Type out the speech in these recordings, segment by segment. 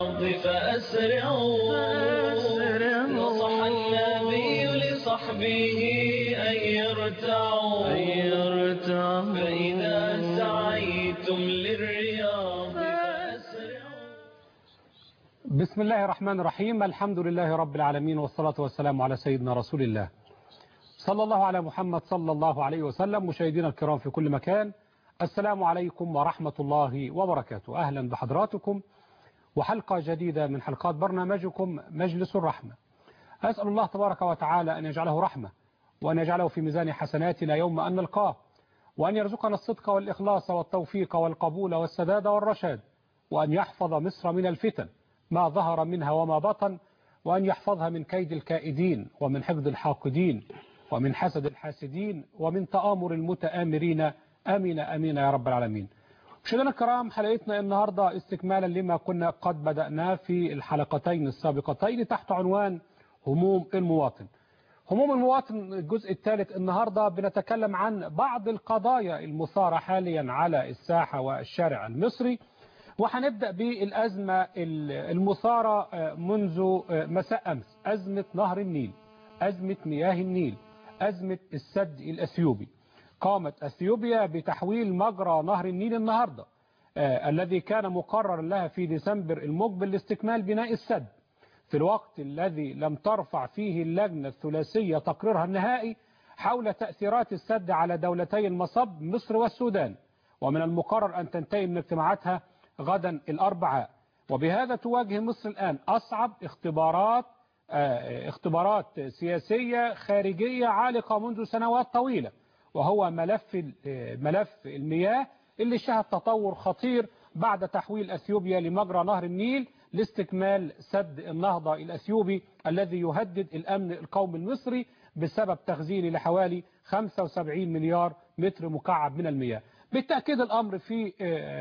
فأسرعوا نصح النبي لصحبه أن يرتعوا فإذا سعيتم للرياض فأسرعوا بسم الله الرحمن الرحيم الحمد لله رب العالمين والصلاة والسلام على سيدنا رسول الله صلى الله على محمد صلى الله عليه وسلم مشاهدينا الكرام في كل مكان السلام عليكم ورحمة الله وبركاته أهلا بحضراتكم وحلقة جديدة من حلقات برنامجكم مجلس الرحمة أسأل الله تبارك وتعالى أن يجعله رحمة وأن يجعله في ميزان حسناتنا يوم أن نلقاه وأن يرزقنا الصدق والإخلاص والتوفيق والقبول والسداد والرشاد وأن يحفظ مصر من الفتن ما ظهر منها وما بطن وأن يحفظها من كيد الكائدين ومن حقد الحاقدين ومن حسد الحاسدين ومن تآمر المتآمرين آمين آمين يا رب العالمين مشاهدينا الكرام حلقتنا النهاردة استكمالا لما كنا قد بدأناه في الحلقتين السابقتين تحت عنوان هموم المواطن هموم المواطن الجزء الثالث النهاردة بنتكلم عن بعض القضايا المثارة حاليا على الساحة والشارع المصري وهنبدأ بالأزمة المثارة منذ مساء أمس أزمة نهر النيل أزمة مياه النيل أزمة السد الأثيوبي قامت أثيوبيا بتحويل مجرى نهر النيل النهاردة آه الذي كان مقرر لها في ديسمبر المقبل لاستكمال بناء السد في الوقت الذي لم ترفع فيه اللجنة الثلاثية تقريرها النهائي حول تأثيرات السد على دولتي المصب مصر والسودان ومن المقرر أن تنتهي من اجتماعاتها غدا الأربعاء وبهذا تواجه مصر الآن أصعب اختبارات آه اختبارات سياسية خارجية عالقة منذ سنوات طويلة وهو ملف ملف المياه اللي شهد تطور خطير بعد تحويل أثيوبيا لمجرى نهر النيل لاستكمال سد النهضة الأثيوبي الذي يهدد الأمن القومي المصري بسبب تخزينه لحوالي 75 مليار متر مكعب من المياه بالتأكيد الأمر في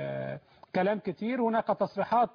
كلام كتير هناك تصريحات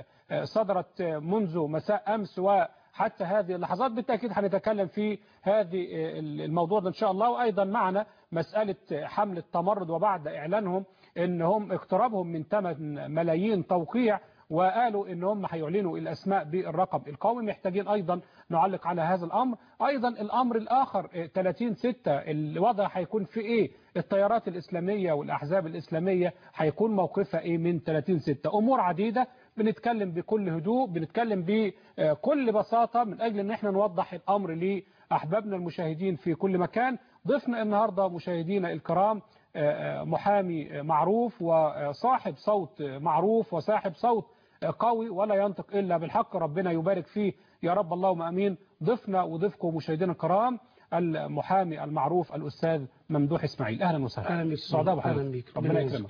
صدرت منذ مساء أمس و حتى هذه اللحظات بالتأكيد هنتكلم في هذه الموضوع ده إن شاء الله وأيضا معنا مسألة حمل التمرد وبعد إعلانهم أنهم اقترابهم من 8 ملايين توقيع وقالوا ان هم هيعلنوا الاسماء بالرقم القومي محتاجين ايضا نعلق على هذا الامر ايضا الامر الاخر 30 6 الوضع هيكون في ايه التيارات الاسلاميه والاحزاب الاسلاميه هيكون موقفها ايه من 30 6 امور عديده بنتكلم بكل هدوء بنتكلم بكل بساطه من اجل ان احنا نوضح الامر لاحبابنا المشاهدين في كل مكان ضيفنا النهارده مشاهدينا الكرام محامي معروف وصاحب صوت معروف وصاحب صوت قوي ولا ينطق إلا بالحق ربنا يبارك فيه يا رب اللهم أمين ضفنا وضفكم مشاهدينا الكرام المحامي المعروف الأستاذ ممدوح إسماعيل أهلا وسهلا أهلا بك سعداء أهلا بك ربنا يكرمك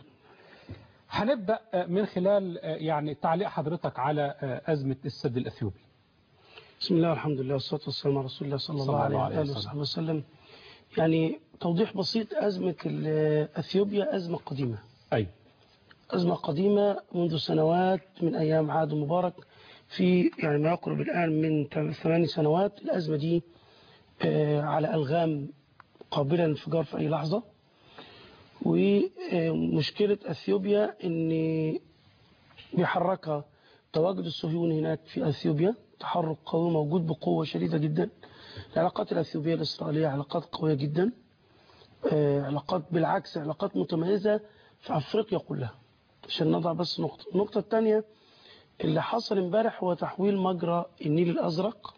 هنبدأ من خلال يعني تعليق حضرتك على أزمة السد الأثيوبي بسم الله والحمد لله والصلاة والسلام على رسول الله صلى الله عليه وآله وصحبه وسلم يعني توضيح بسيط أزمة أثيوبيا أزمة قديمة أي أزمة قديمة منذ سنوات من أيام عاد مبارك في يعني ما يقرب الآن من ثماني سنوات الأزمة دي على ألغام قابلة للانفجار في أي لحظة ومشكلة أثيوبيا أن بيحركها تواجد الصهيوني هناك في أثيوبيا تحرك قوي موجود بقوة شديدة جدا العلاقات الأثيوبية الإسرائيلية علاقات قوية جدا علاقات بالعكس علاقات متميزة في أفريقيا كلها عشان نضع بس نقطة النقطة الثانية اللي حصل امبارح هو تحويل مجرى النيل الأزرق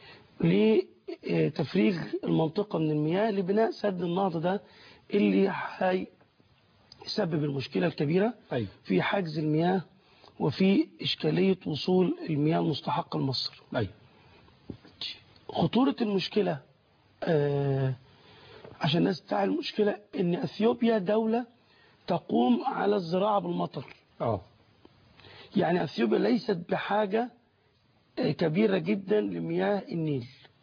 لتفريغ المنطقة من المياه لبناء سد النهضة ده اللي هيسبب المشكلة الكبيرة أي. في حجز المياه وفي إشكالية وصول المياه المستحقة لمصر أي. خطورة المشكلة آه عشان الناس تعي المشكلة ان اثيوبيا دولة تقوم على الزراعة بالمطر اه يعني اثيوبيا ليست بحاجة آه كبيرة جدا لمياه النيل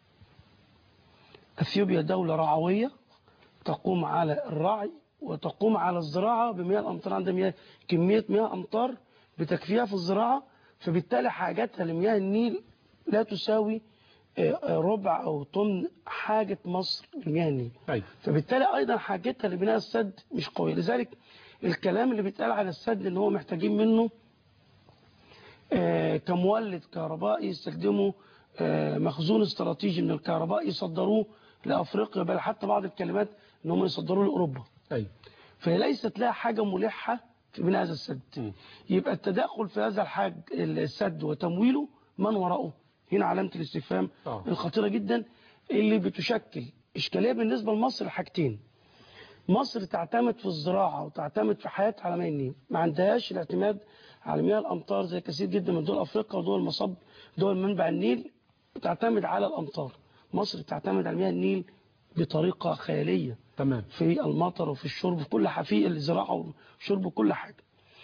اثيوبيا دولة رعوية تقوم على الرعي وتقوم على الزراعة بمياه الامطار عندها مياه كمية مياه امطار بتكفيها في الزراعة فبالتالي حاجاتها لمياه النيل لا تساوي ربع أو طن حاجة مصر لمياه النيل أي. فبالتالي أيضا حاجتها لبناء السد مش قوية لذلك الكلام اللي بيتقال على السد ان هو محتاجين منه آه، كمولد كهربائي يستخدموا آه، مخزون استراتيجي من الكهرباء يصدروه لأفريقيا بل حتى بعض الكلمات ان هم يصدروه لأوروبا أي فهي ليست لها حاجة ملحة في بناء هذا السد مم. يبقى التدخل في هذا الحاج السد وتمويله من وراءه هنا علامة الاستفهام آه. الخطيرة جدا اللي بتشكل إشكالية بالنسبة لمصر حاجتين مصر تعتمد في الزراعة وتعتمد في حياتها على مياه النيل ما عندهاش الاعتماد على مياه الأمطار زي كثير جدا من دول أفريقيا ودول مصب دول منبع النيل تعتمد على الأمطار مصر تعتمد على مياه النيل بطريقة خيالية تمام في المطر وفي الشرب في كل حاجة في الزراعة والشرب وكل حاجة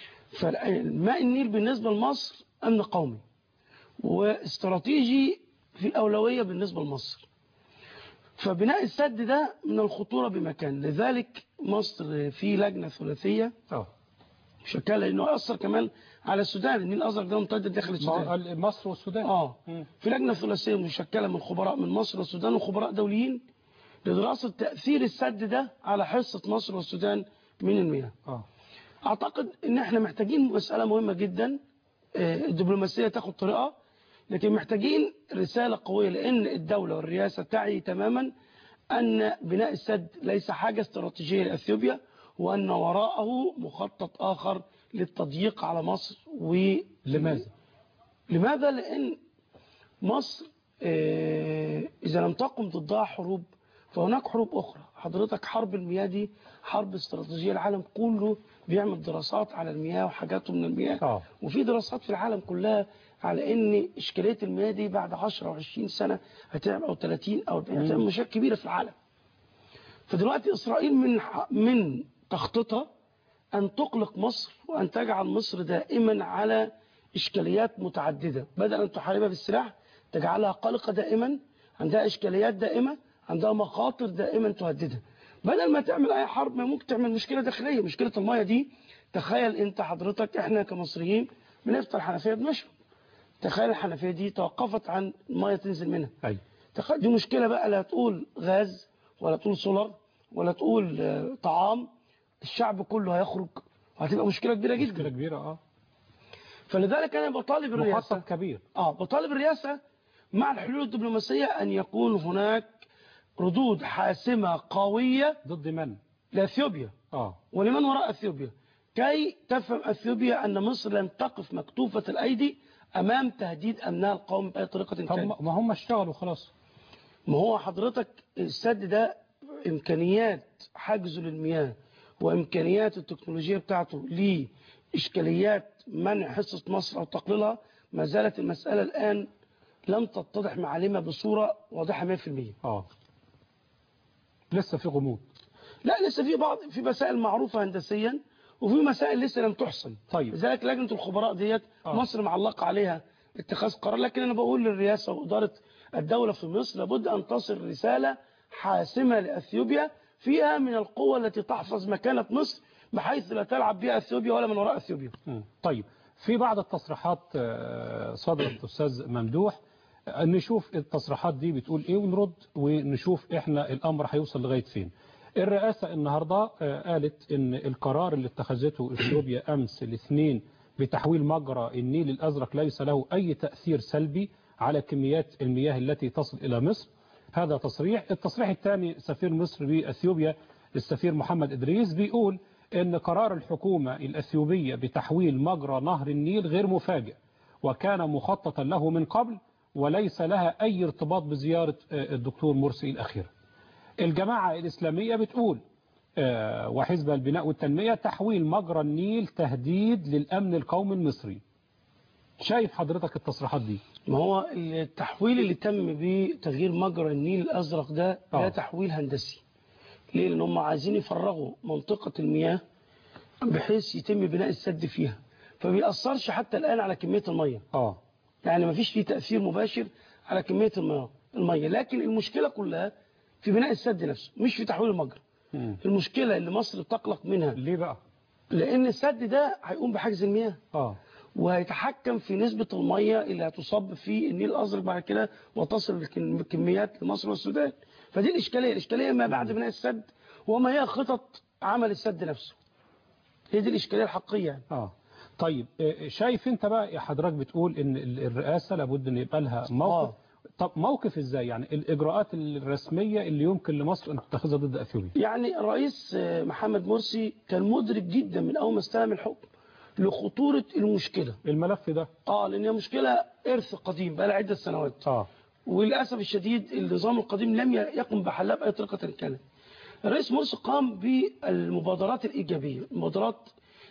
فماء النيل بالنسبة لمصر أمن قومي واستراتيجي في الأولوية بالنسبة لمصر فبناء السد ده من الخطورة بمكان لذلك مصر في لجنة ثلاثية اه مشكلة لأنه يأثر كمان على السودان النيل الأزرق ده ممتد داخل السودان ما- مصر والسودان اه مم. في لجنة ثلاثية مشكلة من خبراء من مصر والسودان وخبراء دوليين لدراسة تأثير السد ده على حصة مصر والسودان من المياه اه أعتقد إن إحنا محتاجين مسألة مهمة جدا آه، الدبلوماسية تاخد طريقة لكن محتاجين رسالة قوية لأن الدولة والرئاسة تعي تماما أن بناء السد ليس حاجة استراتيجية لأثيوبيا وأن وراءه مخطط آخر للتضييق على مصر و لماذا؟ لماذا؟ لأن مصر آه، إذا لم تقم ضدها حروب فهناك حروب أخرى حضرتك حرب المياه دي حرب استراتيجية العالم كله بيعمل دراسات على المياه وحاجاته من المياه آه. وفي دراسات في العالم كلها على ان اشكاليه المياه دي بعد 10 او 20 سنه هتعمل او 30 او 40 هتعمل مشاكل كبيره في العالم. فدلوقتي اسرائيل من من تخطيطها ان تقلق مصر وان تجعل مصر دائما على اشكاليات متعدده، بدل ان تحاربها بالسلاح تجعلها قلقه دائما، عندها اشكاليات دائمه، عندها مخاطر دائما تهددها. بدل ما تعمل اي حرب ما ممكن تعمل مشكله داخليه، مشكله الميه دي تخيل انت حضرتك احنا كمصريين بنفتح الحنفيه بنشرب. تخيل الحنفيه دي توقفت عن الميه تنزل منها. أي تخ- دي مشكلة بقى لا تقول غاز ولا تقول سولار ولا تقول آه، طعام الشعب كله هيخرج وهتبقى مشكلة كبيرة مشكلة جدا كبيرة اه فلذلك أنا بطالب الرئاسة مخطط كبير آه بطالب الرئاسة مع الحلول الدبلوماسية أن يكون هناك ردود حاسمة قوية ضد من؟ لأثيوبيا اه ولمن وراء أثيوبيا كي تفهم أثيوبيا أن مصر لن تقف مكتوفة الأيدي أمام تهديد أمنها القومي بأي طريقة طب كانت ما ما هم اشتغلوا خلاص ما هو حضرتك السد ده إمكانيات حجزه للمياه وإمكانيات التكنولوجيا بتاعته لإشكاليات منع حصة مصر أو تقليلها ما زالت المسألة الآن لم تتضح معالمها بصورة واضحة 100% اه لسه في غموض لا لسه في بعض في مسائل معروفة هندسيا وفي مسائل لسه لم تحسن طيب. لذلك لجنة الخبراء ديت آه. مصر معلقة عليها اتخاذ قرار لكن أنا بقول للرئاسة وإدارة الدولة في مصر لابد أن تصل رسالة حاسمة لأثيوبيا فيها من القوة التي تحفظ مكانة مصر بحيث لا تلعب بها أثيوبيا ولا من وراء أثيوبيا مم. طيب في بعض التصريحات آه، صدرت أستاذ ممدوح آه، نشوف التصريحات دي بتقول إيه ونرد ونشوف إحنا الأمر هيوصل لغاية فين الرئاسة النهاردة آه، قالت إن القرار اللي اتخذته إثيوبيا أمس الاثنين بتحويل مجرى النيل الأزرق ليس له أي تأثير سلبي على كميات المياه التي تصل إلى مصر هذا تصريح التصريح الثاني سفير مصر بأثيوبيا السفير محمد إدريس بيقول ان قرار الحكومة الأثيوبية بتحويل مجرى نهر النيل غير مفاجئ وكان مخططا له من قبل وليس لها أي ارتباط بزيارة آه، الدكتور مرسي الأخيرة الجماعة الإسلامية بتقول آه، وحزب البناء والتنمية تحويل مجرى النيل تهديد للأمن القومي المصري شايف حضرتك التصريحات دي ما هو التحويل اللي تم بتغيير مجرى النيل الأزرق ده آه. ده تحويل هندسي ليه؟ لأن هم عايزين يفرغوا منطقة المياه بحيث يتم بناء السد فيها فبيأثرش حتى الآن على كمية المية اه يعني ما فيش فيه تأثير مباشر على كمية المياه المية لكن المشكلة كلها في بناء السد نفسه مش في تحويل المجرى مم. المشكلة اللي مصر بتقلق منها ليه بقى لأن السد ده هيقوم بحجز المياه اه وهيتحكم في نسبة المية اللي هتصب في النيل الأزرق بعد كده وتصل الكم- الكميات لمصر والسودان فدي الإشكالية الإشكالية ما بعد بناء السد وما هي خطط عمل السد نفسه هي دي الإشكالية الحقيقية يعني. اه طيب آه، شايف انت بقى يا حضرتك بتقول ان ال- الرئاسة لابد ان يبقى لها موقف آه. طب موقف ازاي يعني الاجراءات الرسمية اللي يمكن لمصر ان تتخذها ضد اثيوبيا يعني الرئيس آه، محمد مرسي كان مدرك جدا من اول ما استلم الحكم لخطوره المشكله الملف ده اه لان هي مشكله ارث قديم بقى لها عده سنوات اه وللاسف الشديد النظام القديم لم يقم بحلها باي طريقه كانت الرئيس مرسي قام بالمبادرات الايجابيه المبادرات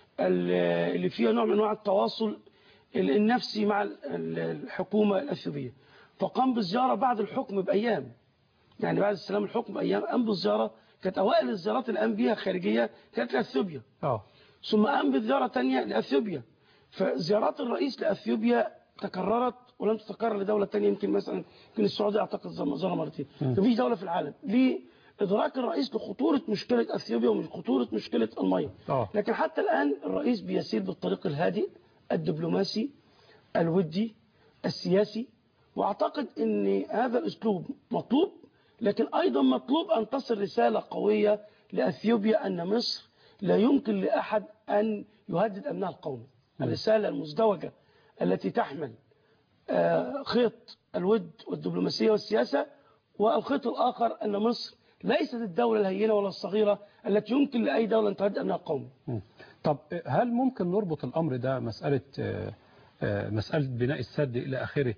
ال- اللي فيها نوع من انواع التواصل ال- النفسي مع ال- ال- الحكومه الاثيوبيه فقام بالزياره بعد الحكم بايام يعني بعد استلام الحكم بايام قام بالزياره كانت اوائل الزيارات اللي قام بيها خارجيه كانت لاثيوبيا اه ثم قام بزيارة تانية لأثيوبيا فزيارات الرئيس لأثيوبيا تكررت ولم تتكرر لدولة تانية يمكن مثلا يمكن السعودية أعتقد زم- زارها مرتين مفيش دولة في العالم لإدراك الرئيس لخطورة مشكلة أثيوبيا وخطورة مشكلة المية آه. لكن حتى الآن الرئيس بيسير بالطريق الهادئ الدبلوماسي الودي السياسي وأعتقد أن هذا الأسلوب مطلوب لكن أيضا مطلوب أن تصل رسالة قوية لأثيوبيا أن مصر لا يمكن لأحد أن يهدد أمنها القومي الرسالة المزدوجة التي تحمل آه، خيط الود والدبلوماسية والسياسة والخيط الآخر أن مصر ليست الدولة الهينة ولا الصغيرة التي يمكن لأي دولة أن تهدد أمنها القومي مم. طب هل ممكن نربط الأمر ده مسألة آه، آه، مسألة بناء السد إلى آخره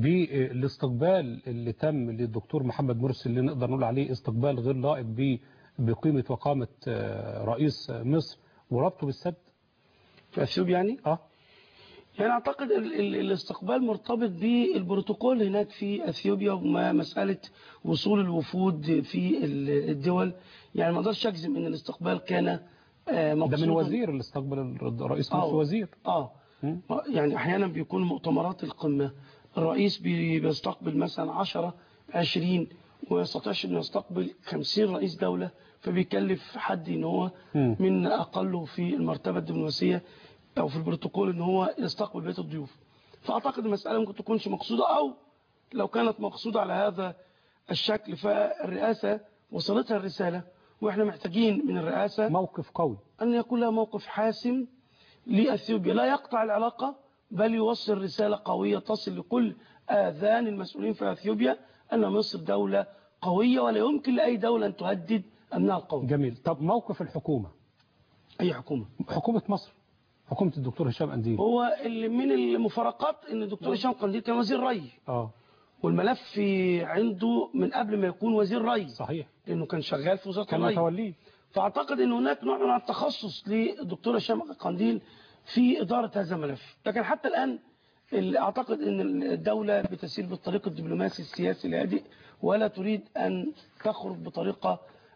بالاستقبال اللي تم للدكتور محمد مرسي اللي نقدر نقول عليه استقبال غير لائق ب- بقيمة وقامة آه، رئيس مصر وربطه بالسد في أثيوبيا يعني اه يعني أعتقد ال ال الاستقبال مرتبط بالبروتوكول هناك في أثيوبيا ومسألة وصول الوفود في ال- الدول يعني ما أقدرش أجزم أن الاستقبال كان آه، ده من مقصودا وزير اللي استقبل الرئيس آه. مرسي وزير اه مم. يعني احيانا بيكون مؤتمرات القمه الرئيس بي- بيستقبل مثلا 10 20 وما يستطيعش انه يستقبل 50 رئيس دوله فبيكلف حد ان هو مم. من اقله في المرتبه الدبلوماسيه او في البروتوكول ان هو يستقبل بيت الضيوف فاعتقد المساله ممكن تكونش مقصوده او لو كانت مقصوده على هذا الشكل فالرئاسه وصلتها الرساله واحنا محتاجين من الرئاسه موقف قوي أن يكون لها موقف حاسم لأثيوبيا لا يقطع العلاقة بل يوصل رسالة قوية تصل لكل آذان المسؤولين في أثيوبيا أن مصر دولة قوية ولا يمكن لأي دولة أن تهدد أمنها القومي جميل طب موقف الحكومة أي حكومة حكومة مصر حكومة الدكتور هشام أنديل هو اللي من المفارقات أن الدكتور هشام قنديل كان وزير ري اه والملف في عنده من قبل ما يكون وزير ري صحيح لأنه كان شغال في وزارة كان الري متوليه فاعتقد ان هناك نوع من التخصص للدكتور هشام قنديل في اداره هذا الملف لكن حتى الان ال- اعتقد ان الدوله بتسير بالطريق الدبلوماسي السياسي الهادئ ولا تريد ان تخرج بطريقه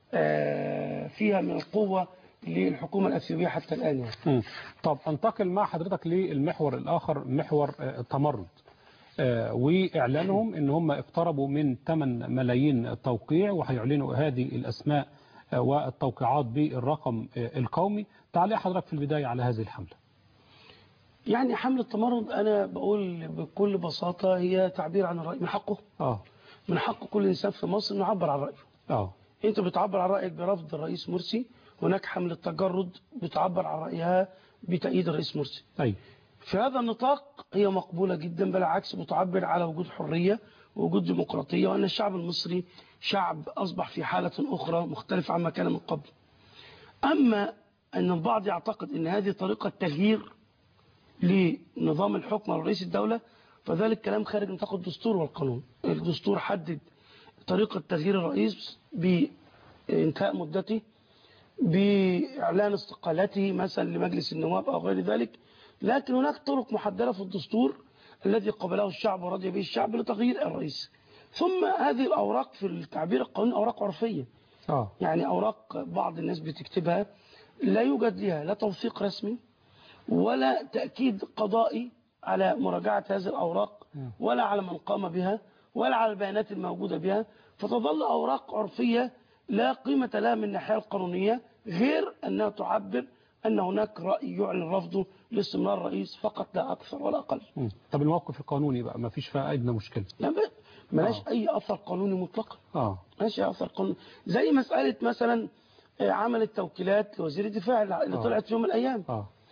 آه، فيها من القوه للحكومه الاثيوبيه حتى الان يعني. مم. طب انتقل مع حضرتك للمحور الآخر محور آه، التمرد آه، وإعلانهم إن هم اقتربوا من 8 ملايين توقيع وهيعلنوا هذه الأسماء آه، والتوقيعات بالرقم آه، القومي تعليق حضرتك في البداية على هذه الحملة يعني حمله التمرد انا بقول بكل بساطه هي تعبير عن الراي من حقه اه من حق كل انسان في مصر انه يعبر عن رايه اه انت بتعبر عن رايك برفض الرئيس مرسي هناك حمله تجرد بتعبر عن رايها بتأييد الرئيس مرسي أي في هذا النطاق هي مقبولة جدا بالعكس بتعبر على وجود حرية ووجود ديمقراطية وأن الشعب المصري شعب أصبح في حالة أخرى مختلفة عما كان من قبل أما أن البعض يعتقد أن هذه طريقة تغيير لنظام الحكم على رئيس الدولة فذلك كلام خارج نطاق الدستور والقانون الدستور حدد طريقة تغيير الرئيس بانتهاء مدته بإعلان استقالته مثلا لمجلس النواب أو غير ذلك لكن هناك طرق محددة في الدستور الذي قبله الشعب ورضي به الشعب لتغيير الرئيس ثم هذه الأوراق في التعبير القانوني أوراق عرفية اه يعني أوراق بعض الناس بتكتبها لا يوجد لها لا توثيق رسمي ولا تأكيد قضائي على مراجعة هذه الأوراق ولا على من قام بها ولا على البيانات الموجودة بها فتظل أوراق عرفية لا قيمة لها من الناحية القانونية غير أنها تعبر أن هناك رأي يعلن رفضه لاستمرار الرئيس فقط لا أكثر ولا أقل مم. طب الموقف القانوني بقى ما فيش فيها أدنى مشكلة لا ب- ملاش آه. أي أثر قانوني مطلقا اه ماشي يا أثر قانوني زي مسألة مثلا آه، عمل التوكيلات لوزير الدفاع اللي آه. طلعت في يوم من الأيام اه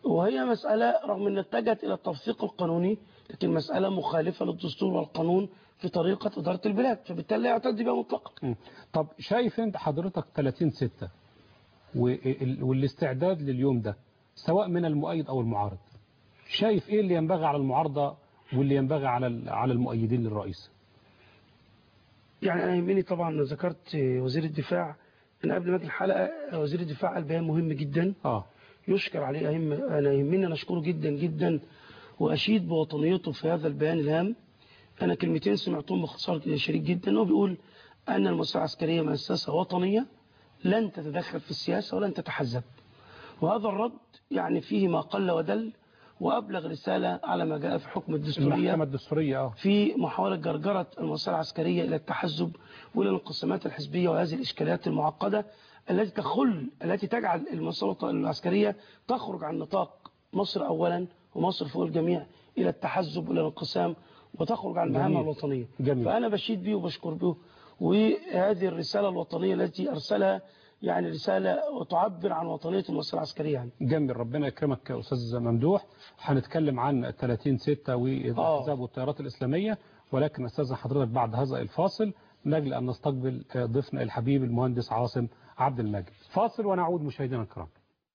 وهي مسألة رغم أن اتجهت إلى التوثيق القانوني لكن مسألة مخالفة للدستور والقانون في طريقة إدارة البلاد فبالتالي لا يعتد بها مطلقا مم. طب شايف انت حضرتك 30 6 والاستعداد لليوم ده سواء من المؤيد او المعارض شايف ايه اللي ينبغي على المعارضة واللي ينبغي على ال- على المؤيدين للرئيس يعني أنا يهمني طبعا ذكرت وزير الدفاع أنا قبل ما أجي الحلقة وزير الدفاع قال بيان مهم جدا اه يشكر عليه أهم أنا يهمني أن أشكره جدا جدا وأشيد بوطنيته في هذا البيان الهام أنا كلمتين سمعتهم باختصار شديد جدا هو بيقول أن المؤسسة العسكرية مؤسسة وطنية لن تتدخل في السياسة ولن تتحزب وهذا الرد يعني فيه ما قل ودل وأبلغ رسالة على ما جاء في حكم الدستورية المحكمة الدستورية اه في محاولة جرجرة المؤسسة العسكرية إلى التحزب وإلى الانقسامات الحزبية وهذه الإشكالات المعقدة التي تخل التي تجعل المؤسسة العسكرية تخرج عن نطاق مصر أولا ومصر فوق الجميع إلى التحزب وإلى الانقسام وتخرج عن مهامها جميل. الوطنية جميل. فأنا بشيد به وبشكر به وهذه الرسالة الوطنية التي أرسلها يعني رسالة وتعبر عن وطنية المؤسسة العسكرية يعني. جميل ربنا يكرمك يا أستاذ ممدوح هنتكلم عن 30 6 والأحزاب والتيارات الإسلامية ولكن أستاذ حضرتك بعد هذا الفاصل نجل أن نستقبل ضيفنا الحبيب المهندس عاصم عبد المجيد فاصل ونعود مشاهدينا الكرام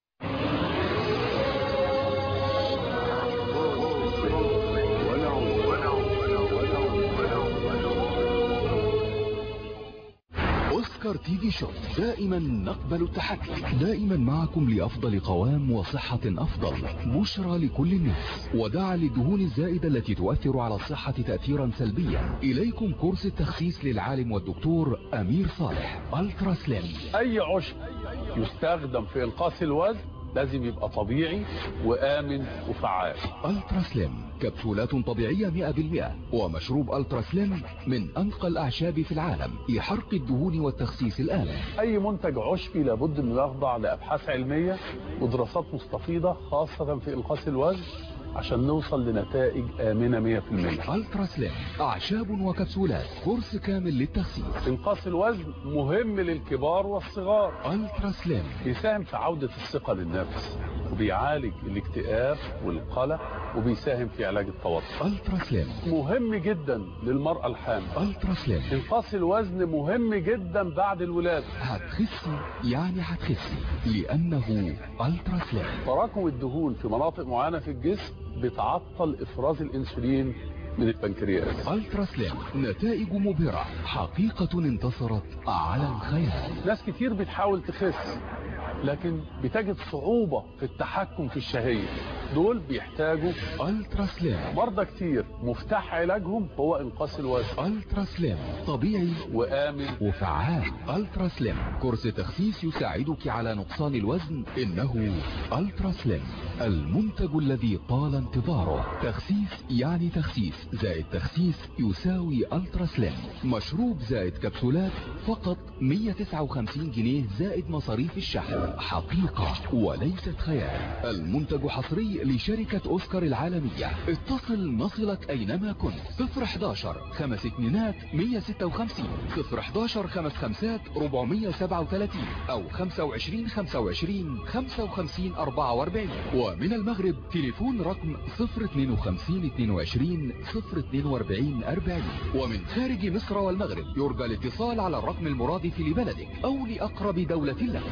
أوسكار تي في شوب دائما نقبل التحدي دائما معكم لأفضل قوام وصحة أفضل بشرى لكل الناس ودعا للدهون الزائدة التي تؤثر على الصحة تأثيرا سلبيا إليكم كورس التخسيس للعالم والدكتور أمير صالح ألترا سليم اي عشب يستخدم في انقاص الوزن لازم يبقى طبيعي وامن وفعال ألترا سليم كبسولات طبيعية 100% ومشروب ألترا سليم من أنقى الأعشاب في العالم لحرق الدهون والتخسيس الآلي اي منتج عشبي لابد انه يخضع لابحاث علميه ودراسات مستفيضه خاصه في انقاص الوزن عشان نوصل لنتائج امنه 100% ألترا سليم أعشاب وكبسولات كورس كامل للتخسيس انقاص الوزن مهم للكبار والصغار ألترا سليم بيساهم في عودة الثقة للنفس وبيعالج الاكتئاب والقلق وبيساهم في علاج التوتر ألترا سليم مهم جدا للمرأة الحامل ألترا سليم انقاص الوزن مهم جدا بعد الولادة هتخسي يعني هتخسي لأنه ألترا سليم تراكم الدهون في مناطق معينة في الجسم بتعطل إفراز الأنسولين من البنكرياس ألترا سليم نتائج مبهرة حقيقة انتصرت على الخيال ناس كتير بتحاول تخس لكن بتجد صعوبة في التحكم في الشهية دول بيحتاجوا ألترا سليم مرضى كتير مفتاح علاجهم هو انقاص الوزن ألترا سليم طبيعي وآمن وفعال ألترا سليم كورس تخسيس يساعدك على نقصان الوزن إنه ألترا سليم المنتج الذي طال انتظاره تخسيس يعني تخسيس زائد تخسيس يساوي ألترا سليم مشروب زائد كبسولات فقط 159 جنيه زائد مصاريف الشحن حقيقة وليست خيال المنتج حصري لشركة أوسكار العالمية اتصل نصلك أينما كنت 011 خمس اتنينات 156 011 خمس خمسات 437 أو 25 25 55 44 ومن المغرب تليفون رقم 052 22 042 40 ومن خارج مصر والمغرب يرجى الاتصال على الرقم المرادف لبلدك أو لأقرب دولة لك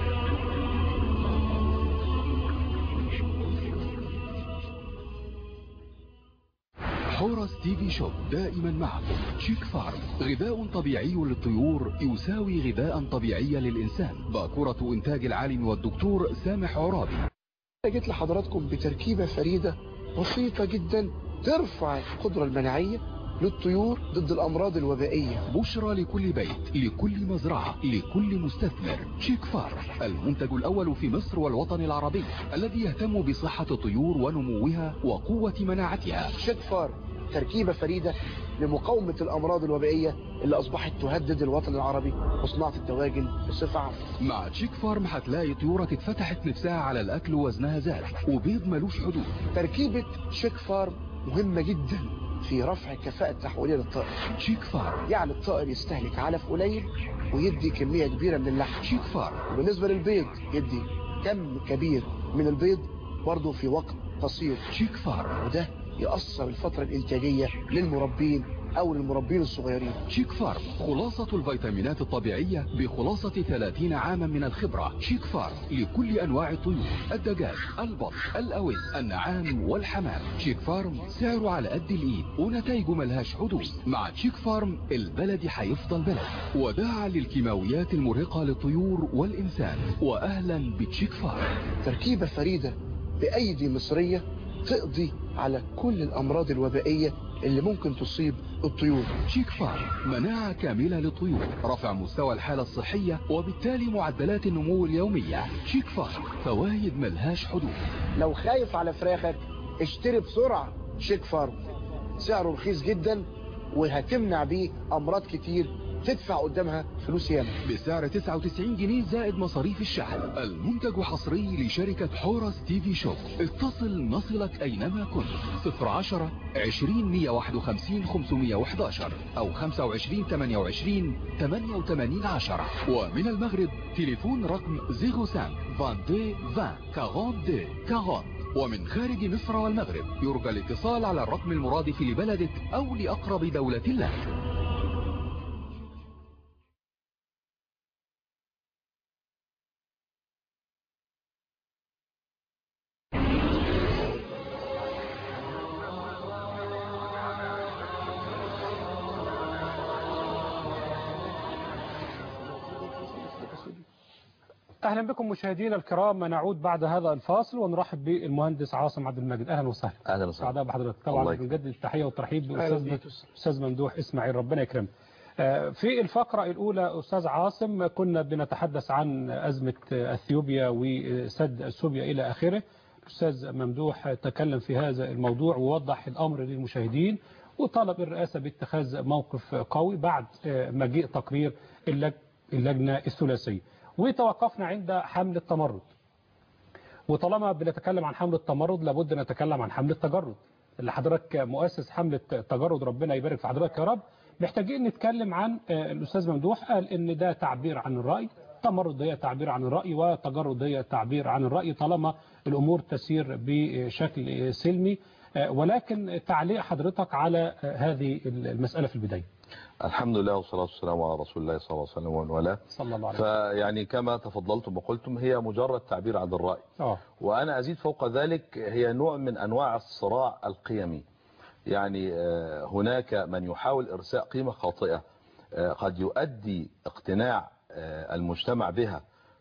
حورس تي في شوب دائما معكم شيك فارم غذاء طبيعي للطيور يساوي غذاء طبيعي للإنسان باكورة إنتاج العالم والدكتور سامح عرابي جيت لحضراتكم بتركيبة فريدة بسيطة جدا ترفع القدرة المناعية للطيور ضد الأمراض الوبائية بشرى لكل بيت لكل مزرعة لكل مستثمر شيك فارم المنتج الأول في مصر والوطن العربي الذي يهتم بصحة الطيور ونموها وقوة مناعتها شيك فارم تركيبة فريدة لمقاومة الأمراض الوبائية اللي أصبحت تهدد الوطن العربي وصناعة الدواجن بصفة عامة مع تشيك فارم هتلاقي طيورك اتفتحت نفسها على الأكل ووزنها زاد وبيض ملوش حدود تركيبة شيك فارم مهمة جدا في رفع الكفاءة التحويلية للطائر تشيك فارم يعني الطائر يستهلك علف قليل ويدي كمية كبيرة من اللحم تشيك فارم وبالنسبة للبيض يدي كم كبير من البيض برضه في وقت قصير شيك فارم وده يأثر الفترة الإنتاجية للمربين أو للمربين الصغيرين شيك فارم خلاصة الفيتامينات الطبيعية بخلاصة 30 عاما من الخبرة شيك فارم لكل أنواع الطيور الدجاج البط الأوز النعام والحمام شيك فارم سعره على قد الإيد ونتائجه ملهاش حدود مع شيك فارم البلد هيفضل بلد وداعا للكيماويات المرهقة للطيور والإنسان وأهلا بتشيك فارم تركيبة فريدة بأيدي مصرية تقضي على كل الأمراض الوبائية اللي ممكن تصيب الطيور شيك فارم مناعة كاملة للطيور رفع مستوى الحالة الصحية وبالتالي معدلات النمو اليومية شيك فارم فوائد ملهاش حدود لو خايف على فراخك اشتري بسرعة شيك فارم سعره رخيص جدا وهتمنع بيه أمراض كتير تدفع قدامها فلوس ياما بسعر 99 جنيه زائد مصاريف الشحن المنتج حصري لشركة حورس تي في شوب اتصل نصلك أينما كنت 010 20 151 511 أو 25 28 88 10 ومن المغرب تليفون رقم 05 22 20 42 40 ومن خارج مصر والمغرب يرجى الاتصال على الرقم المرادف لبلدك أو لأقرب دولة لك اهلا بكم مشاهدينا الكرام نعود بعد هذا الفاصل ونرحب بالمهندس عاصم عبد المجيد اهلا وسهلا اهلا وسهلا سعداء بحضرتك الله طبعا يكرمك. بنجدد التحيه والترحيب أهلا باستاذنا بيك. استاذ ممدوح اسماعيل ربنا يكرمه آه، في الفقرة الأولى أستاذ عاصم كنا بنتحدث عن أزمة أثيوبيا وسد أثيوبيا إلى آخره الأستاذ ممدوح تكلم في هذا الموضوع ووضح الأمر للمشاهدين وطلب الرئاسة باتخاذ موقف قوي بعد آه، مجيء تقرير اللج- اللجنة الثلاثية وتوقفنا عند حمل التمرد وطالما بنتكلم عن حملة التمرد لابد نتكلم عن حملة التجرد اللي حضرتك مؤسس حملة التجرد ربنا يبارك في حضرتك يا رب محتاجين نتكلم عن آه، الأستاذ ممدوح قال إن ده تعبير عن الرأي تمرد هي تعبير عن الرأي وتجرد هي تعبير عن الرأي طالما الأمور تسير بشكل سلمي آه، ولكن تعليق حضرتك على آه، هذه المسألة في البداية الحمد لله والصلاة والسلام على رسول الله صلى الله عليه وسلم ومن والاه صلى الله عليه وسلم فيعني كما تفضلتم وقلتم هي مجرد تعبير عن الرأي اه وأنا أزيد فوق ذلك هي نوع من أنواع الصراع القيمي يعني آه، هناك من يحاول إرساء قيمة خاطئة آه، قد يؤدي اقتناع آه، المجتمع بها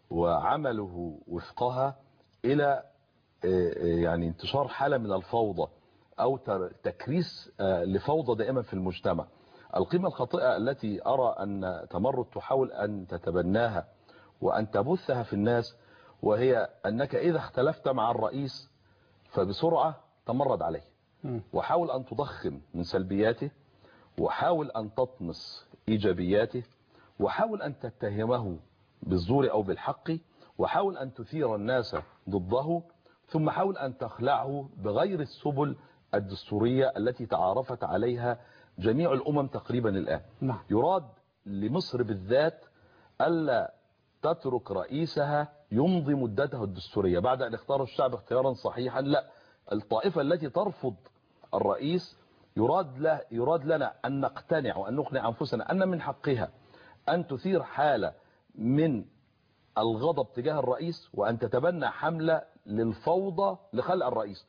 وعمله وفقها إلى آه، آه، يعني انتشار حالة من الفوضى أو تر- تكريس آه، لفوضى دائما في المجتمع القيمة الخاطئة التي أرى أن تمرد تحاول أن تتبناها وأن تبثها في الناس وهي أنك إذا اختلفت مع الرئيس فبسرعة تمرد عليه مم. وحاول أن تضخم من سلبياته وحاول أن تطمس إيجابياته وحاول أن تتهمه بالزور أو بالحق وحاول أن تثير الناس ضده ثم حاول أن تخلعه بغير السبل الدستورية التي تعارفت عليها جميع الأمم تقريبا الآن نعم يراد لمصر بالذات ألا تترك رئيسها يمضي مدته الدستورية بعد أن اختار الشعب اختيارا صحيحا لا الطائفة التي ترفض الرئيس يراد, له يراد لنا أن نقتنع وأن نقنع أنفسنا أن من حقها أن تثير حالة من الغضب تجاه الرئيس وأن تتبنى حملة للفوضى لخلع الرئيس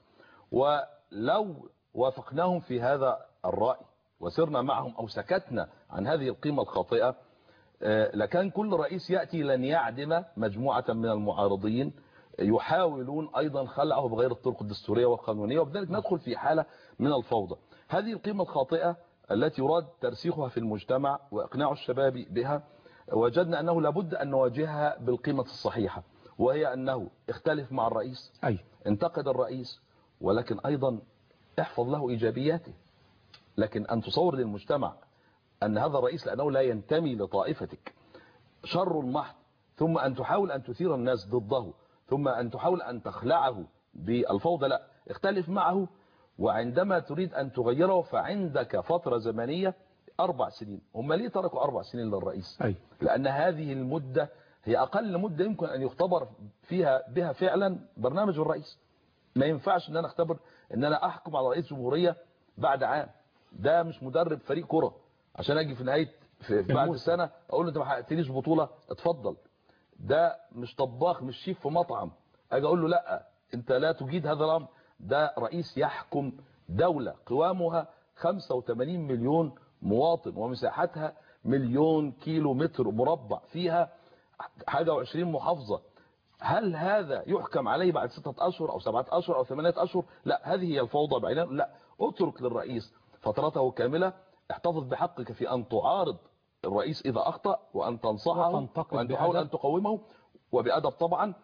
ولو وافقناهم في هذا الرأي وسرنا معهم أو سكتنا عن هذه القيمة الخاطئة آه، لكان كل رئيس يأتي لن يعدم مجموعة من المعارضين يحاولون أيضا خلعه بغير الطرق الدستورية والقانونية وبذلك ندخل في حالة من الفوضى هذه القيمة الخاطئة التي يراد ترسيخها في المجتمع وإقناع الشباب بها وجدنا أنه لابد أن نواجهها بالقيمة الصحيحة وهي أنه اختلف مع الرئيس أي انتقد الرئيس ولكن أيضا احفظ له إيجابياته لكن أن تصور للمجتمع أن هذا الرئيس لأنه لا ينتمي لطائفتك شر محض ثم أن تحاول أن تثير الناس ضده ثم أن تحاول أن تخلعه بالفوضى لا اختلف معه وعندما تريد أن تغيره فعندك فترة زمنية أربع سنين هم ليه تركوا أربع سنين للرئيس أي لأن هذه المدة هي أقل مدة يمكن أن يختبر فيها بها فعلا برنامج الرئيس ما ينفعش ان انا اختبر ان انا احكم على رئيس جمهوريه بعد عام ده مش مدرب فريق كره عشان اجي في نهايه في بعد الموسم. سنه اقول له انت ما حققتليش بطوله اتفضل ده مش طباخ مش شيف في مطعم اجي اقول له لا انت لا تجيد هذا الامر ده رئيس يحكم دوله قوامها 85 مليون مواطن ومساحتها مليون كيلو متر مربع فيها حاجه و20 محافظه هل هذا يحكم عليه بعد ستة أشهر أو سبعة أشهر أو ثمانية أشهر لا هذه هي الفوضى بعينها لا اترك للرئيس فترته كاملة احتفظ بحقك في أن تعارض الرئيس إذا أخطأ وأن تنصحه وتنتقد وأن تحاول بأدب. أن تقومه وبأدب طبعا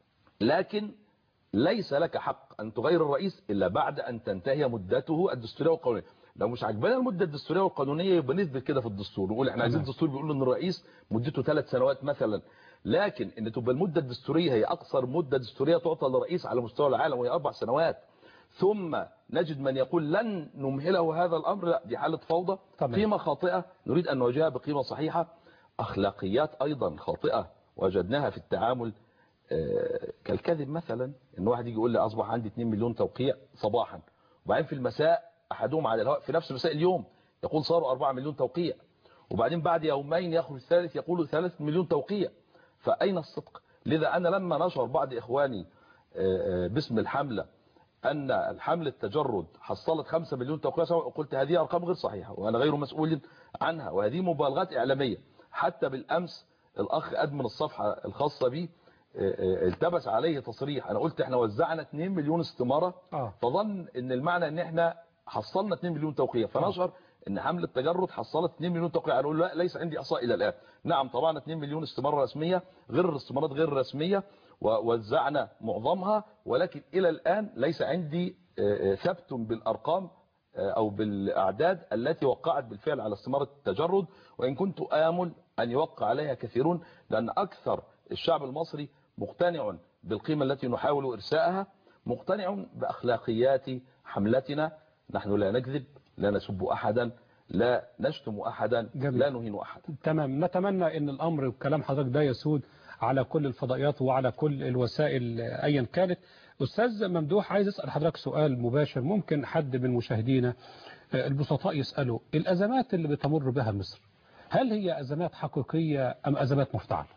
لكن ليس لك حق أن تغير الرئيس إلا بعد أن تنتهي مدته الدستورية والقانونية لو مش عجبانا المدة الدستورية والقانونية يبقى نثبت كده في الدستور نقول احنا عايزين تمام. الدستور بيقول ان الرئيس مدته ثلاث سنوات مثلا لكن ان تبقى المدة الدستورية هي اقصر مدة دستورية تعطى للرئيس على مستوى العالم وهي اربع سنوات ثم نجد من يقول لن نمهله هذا الامر لا دي حالة فوضى تمام. قيمة خاطئة نريد ان نواجهها بقيمة صحيحة اخلاقيات ايضا خاطئة وجدناها في التعامل آه، كالكذب مثلا ان واحد يجي يقول لي اصبح عندي 2 مليون توقيع صباحا وبعدين في المساء احدهم على الهواء في نفس مساء اليوم يقول صاروا 4 مليون توقيع وبعدين بعد يومين يخرج الثالث يقول 3 مليون توقيع فاين الصدق لذا انا لما نشر بعض اخواني آه، آه، باسم الحمله ان الحمله التجرد حصلت 5 مليون توقيع سواء قلت هذه ارقام غير صحيحه وانا غير مسؤول عنها وهذه مبالغات اعلاميه حتى بالامس الاخ ادمن الصفحه الخاصه بي آه، آه، التبس عليه تصريح انا قلت احنا وزعنا 2 مليون استماره آه. فظن ان المعنى ان احنا حصلنا 2 مليون توقيع فنشر ان حمله التجرد حصلت 2 مليون توقيع انا اقول لا ليس عندي احصاء الى الان نعم طبعا 2 مليون استماره رسميه غير الاستمارات غير الرسميه ووزعنا معظمها ولكن الى الان ليس عندي آه، آه، ثبت بالارقام آه، او بالاعداد التي وقعت بالفعل على استماره التجرد وان كنت امل ان يوقع عليها كثيرون لان اكثر الشعب المصري مقتنع بالقيمه التي نحاول ارسائها مقتنع باخلاقيات حملتنا نحن لا نكذب لا نسب احدا لا نشتم احدا جميل. لا نهين احدا تمام نتمنى ان الامر وكلام حضرتك ده يسود على كل الفضائيات وعلى كل الوسائل آه، ايا كانت استاذ ممدوح عايز اسال حضرتك سؤال مباشر ممكن حد من مشاهدينا آه، البسطاء يساله الازمات اللي بتمر بها مصر هل هي ازمات حقيقيه ام ازمات مفتعله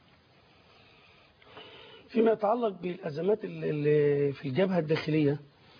فيما يتعلق بالأزمات ال- اللي في الجبهة الداخلية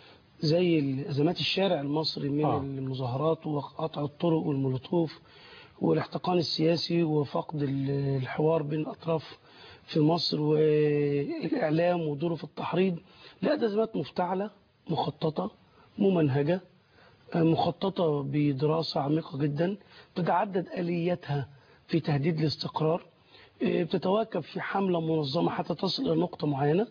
زي أزمات الشارع المصري من آه. آه. المظاهرات وقطع الطرق والمولوتوف والاحتقان السياسي وفقد ال- الحوار بين الأطراف في مصر والإعلام ودوره في التحريض لا ده أزمات مفتعلة مخططة ممنهجة آه، مخططة بدراسة عميقة جدا تتعدد آلياتها في تهديد الاستقرار آه، بتتواكب في حملة منظمة حتى تصل إلى نقطة معينة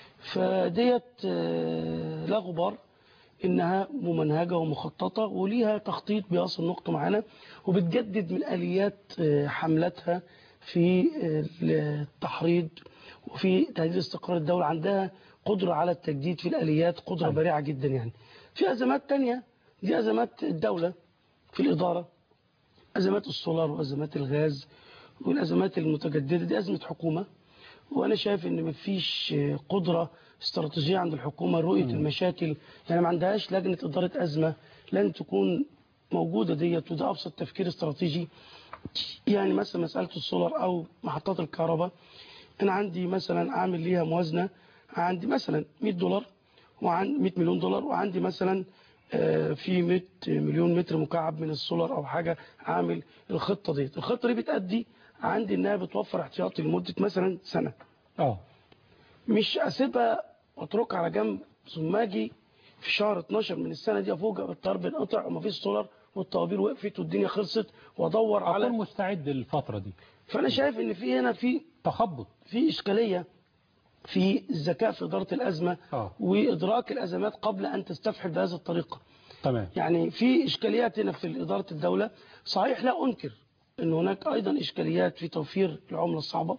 فديت آه، لا غبار إنها ممنهجة ومخططة وليها تخطيط بيصل نقطة معينة وبتجدد من آليات آه، حملتها في آه، التحريض وفي تهديد استقرار الدولة عندها قدرة على التجديد في الآليات قدرة أيوة. بريعة جدا يعني في أزمات تانية دي أزمات الدولة في الإدارة أزمات السولار وأزمات الغاز والأزمات المتجددة دي أزمة حكومة وأنا شايف إن مفيش قدرة استراتيجية عند الحكومة رؤية المشاكل يعني ما عندهاش لجنة إدارة أزمة لن تكون موجودة ديت وده أبسط تفكير استراتيجي يعني مثلا مسألة السولار أو محطات الكهرباء أنا عندي مثلا أعمل ليها موازنة عندي مثلا 100 دولار وعن 100 مليون دولار وعندي مثلا آه، في 100 مليون متر مكعب من السولار او حاجه عامل الخطه ديت الخطه دي بتأدي عندي انها بتوفر احتياطي لمده مثلا سنه اه مش اسيبها واتركها على جنب ثم اجي في شهر 12 من السنه دي افوجئ بالطيار بينقطع ومفيش سولار والطوابير وقفت والدنيا خلصت وادور اكون على مستعد للفتره دي فانا شايف ان في هنا في تخبط في اشكاليه في الذكاء في اداره الازمه اه وادراك الازمات قبل ان تستفحل بهذه الطريقه تمام يعني في إشكاليات هنا في إدارة الدولة صحيح لا أنكر أن هناك أيضا إشكاليات في توفير العملة الصعبة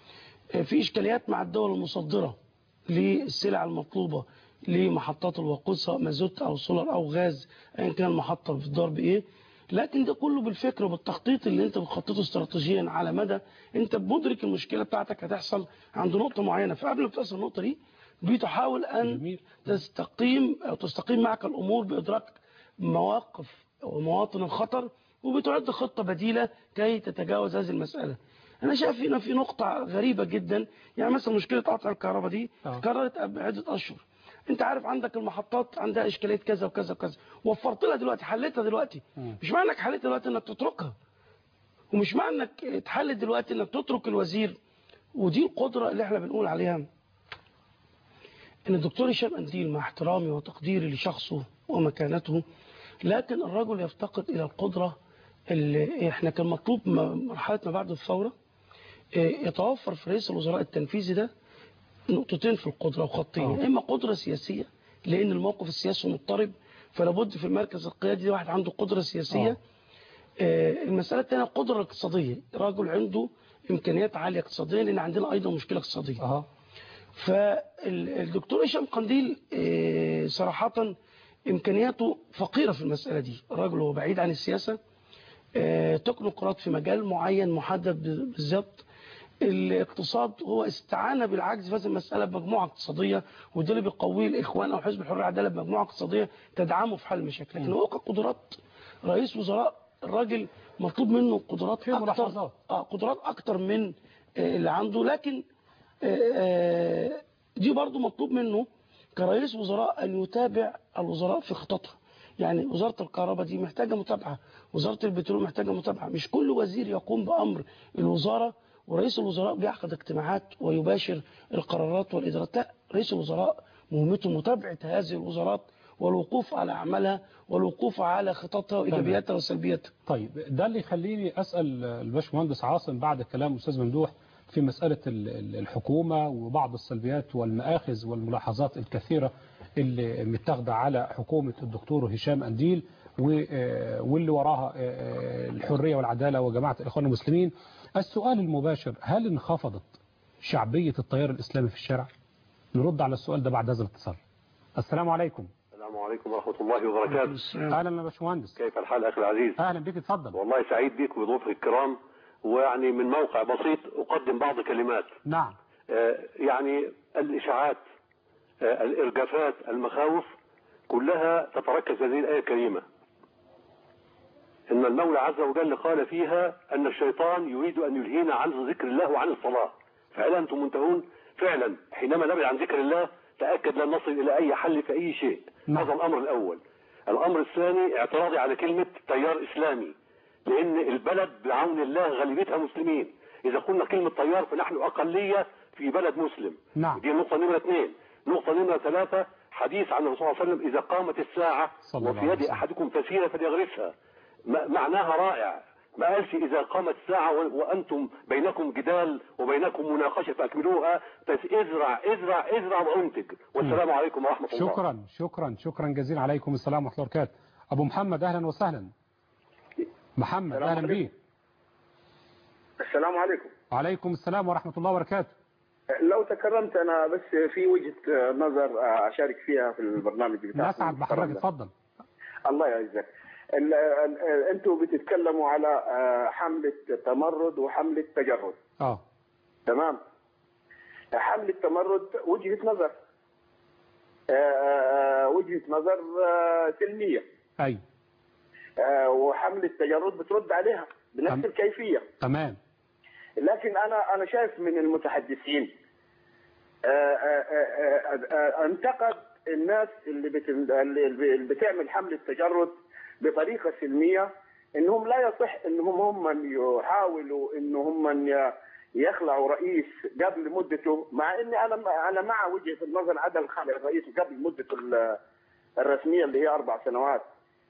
في إشكاليات مع الدول المصدرة للسلع المطلوبة لمحطات الوقود سواء مازوت أو سولار أو غاز أيا كان المحطة بتدار بإيه لكن ده كله بالفكر وبالتخطيط اللي انت بتخططه استراتيجيا على مدى انت مدرك المشكله بتاعتك هتحصل عند نقطه معينه فقبل ما توصل النقطه دي بتحاول أن جميل. تستقيم أو تستقيم معك الأمور بإدراك مواقف ومواطن الخطر وبتعد خطة بديلة كي تتجاوز هذه المسألة أنا شايف هنا في نقطة غريبة جدا يعني مثلا مشكلة قطع الكهرباء دي آه. كررت عدة أشهر أنت عارف عندك المحطات عندها إشكالية كذا وكذا وكذا وفرت لها دلوقتي حلتها دلوقتي مم. مش معنى انك حلتها دلوقتي انك تتركها ومش معنى انك اتحلت دلوقتي انك تترك الوزير ودي القدرة اللي احنا بنقول عليها ان الدكتور هشام قنديل مع احترامي وتقديري لشخصه ومكانته لكن الرجل يفتقد الى القدرة اللي احنا كان مطلوب م- مرحلة ما بعد الثورة اه، يتوفر في رئيس الوزراء التنفيذي ده نقطتين في القدرة وخطين آه. اما قدرة سياسية لان الموقف السياسي مضطرب فلا بد في المركز القيادي واحد عنده قدرة سياسية آه. آه، المسألة الثانية القدرة الاقتصادية راجل عنده إمكانيات عالية اقتصادية لأن عندنا أيضا مشكلة اقتصادية اه فالدكتور هشام قنديل آه، صراحة إمكانياته فقيرة في المسألة دي راجل هو بعيد عن السياسة آه، تكنوقراط في مجال معين محدد ب- بالظبط الاقتصاد هو استعان بالعجز في هذه المسألة بمجموعة اقتصادية وده اللي بيقويه الإخوان أو حزب الحرية والعدالة بمجموعة اقتصادية تدعمه في حل المشاكل لكن هو كقدرات رئيس وزراء الراجل مطلوب منه قدرات في أكتر ملاحظات. آه قدرات أكتر من آه، اللي عنده لكن آه، آه، دي برضو مطلوب منه كرئيس وزراء أن يتابع الوزراء في خططها يعني وزارة الكهرباء دي محتاجة متابعة وزارة البترول محتاجة متابعة مش كل وزير يقوم بأمر الوزارة ورئيس الوزراء بيعقد اجتماعات ويباشر القرارات والإدارات لا رئيس الوزراء مهمته متابعة هذه الوزارات والوقوف على أعمالها والوقوف على خططها وإيجابياتها وسلبياتها طيب ده اللي يخليني أسأل الباشمهندس عاصم بعد كلام أستاذ ممدوح في مسألة ال- ال- الحكومة وبعض السلبيات والمآخذ والملاحظات الكثيرة اللي متاخدة على حكومة الدكتور هشام أنديل و- آه، واللي وراها آه، الحرية والعدالة وجماعة الإخوان المسلمين السؤال المباشر هل انخفضت شعبية التيار الإسلامي في الشارع؟ نرد على السؤال ده بعد هذا الاتصال السلام عليكم السلام عليكم ورحمة الله وبركاته أهلا يا باشمهندس كيف الحال أخي العزيز أهلا بك اتفضل والله سعيد بك وضيوفك الكرام ويعني من موقع بسيط أقدم بعض كلمات نعم آه، يعني الإشاعات آه، الإرجافات المخاوف كلها تتركز في هذه الآية الكريمة إن المولى عز وجل قال فيها أن الشيطان يريد أن يلهينا عن ذكر الله وعن الصلاة فهل أنتم منتهون فعلا حينما نبعد عن ذكر الله تأكد لن نصل إلى أي حل في أي شيء نعم. هذا الأمر الأول الأمر الثاني اعتراضي على كلمة تيار إسلامي لأن البلد بعون الله غالبيتها مسلمين إذا قلنا كلمة تيار فنحن أقلية في بلد مسلم نعم. دي النقطة نمرة اثنين نقطة نمرة ثلاثة حديث عن الرسول صلى الله عليه وسلم إذا قامت الساعة صلى الله وفي عليه يد وسلم. أحدكم فسيلة فليغرسها ما- معناها رائع ما قالش إذا قامت الساعة و- وأنتم بينكم جدال وبينكم مناقشة فأكملوها بس ازرع ازرع ازرع وانتج والسلام عليكم ورحمة الله شكرا شكرا شكرا جزيلا عليكم السلام ورحمة الله وبركاته أبو محمد أهلا وسهلا محمد السلام أهلا عليكم. بيك السلام عليكم وعليكم السلام ورحمة الله وبركاته لو تكرمت انا بس في وجهه نظر اشارك فيها في البرنامج بتاعكم نسعد بحضرتك المحترم ده. اتفضل الله يعزك ال- ال- ال- انتوا بتتكلموا على آه، حمله تمرد وحمله تجرد اه تمام حمله تمرد وجهه نظر آه، آه، وجهه نظر آه، سلميه أي آه، وحمله تجرد بترد عليها تم- بنفس الكيفيه تمام لكن انا انا شايف من المتحدثين آه، آه، آه، آه، آه، انتقد الناس اللي بت- اللي بتعمل حمله تجرد بطريقه سلميه انهم لا يصح انهم هم يحاولوا انهم من ي- يخلعوا رئيس قبل مدته مع اني انا انا مع وجهه النظر عدم خلع الرئيس قبل مدته ال- الرسميه اللي هي اربع سنوات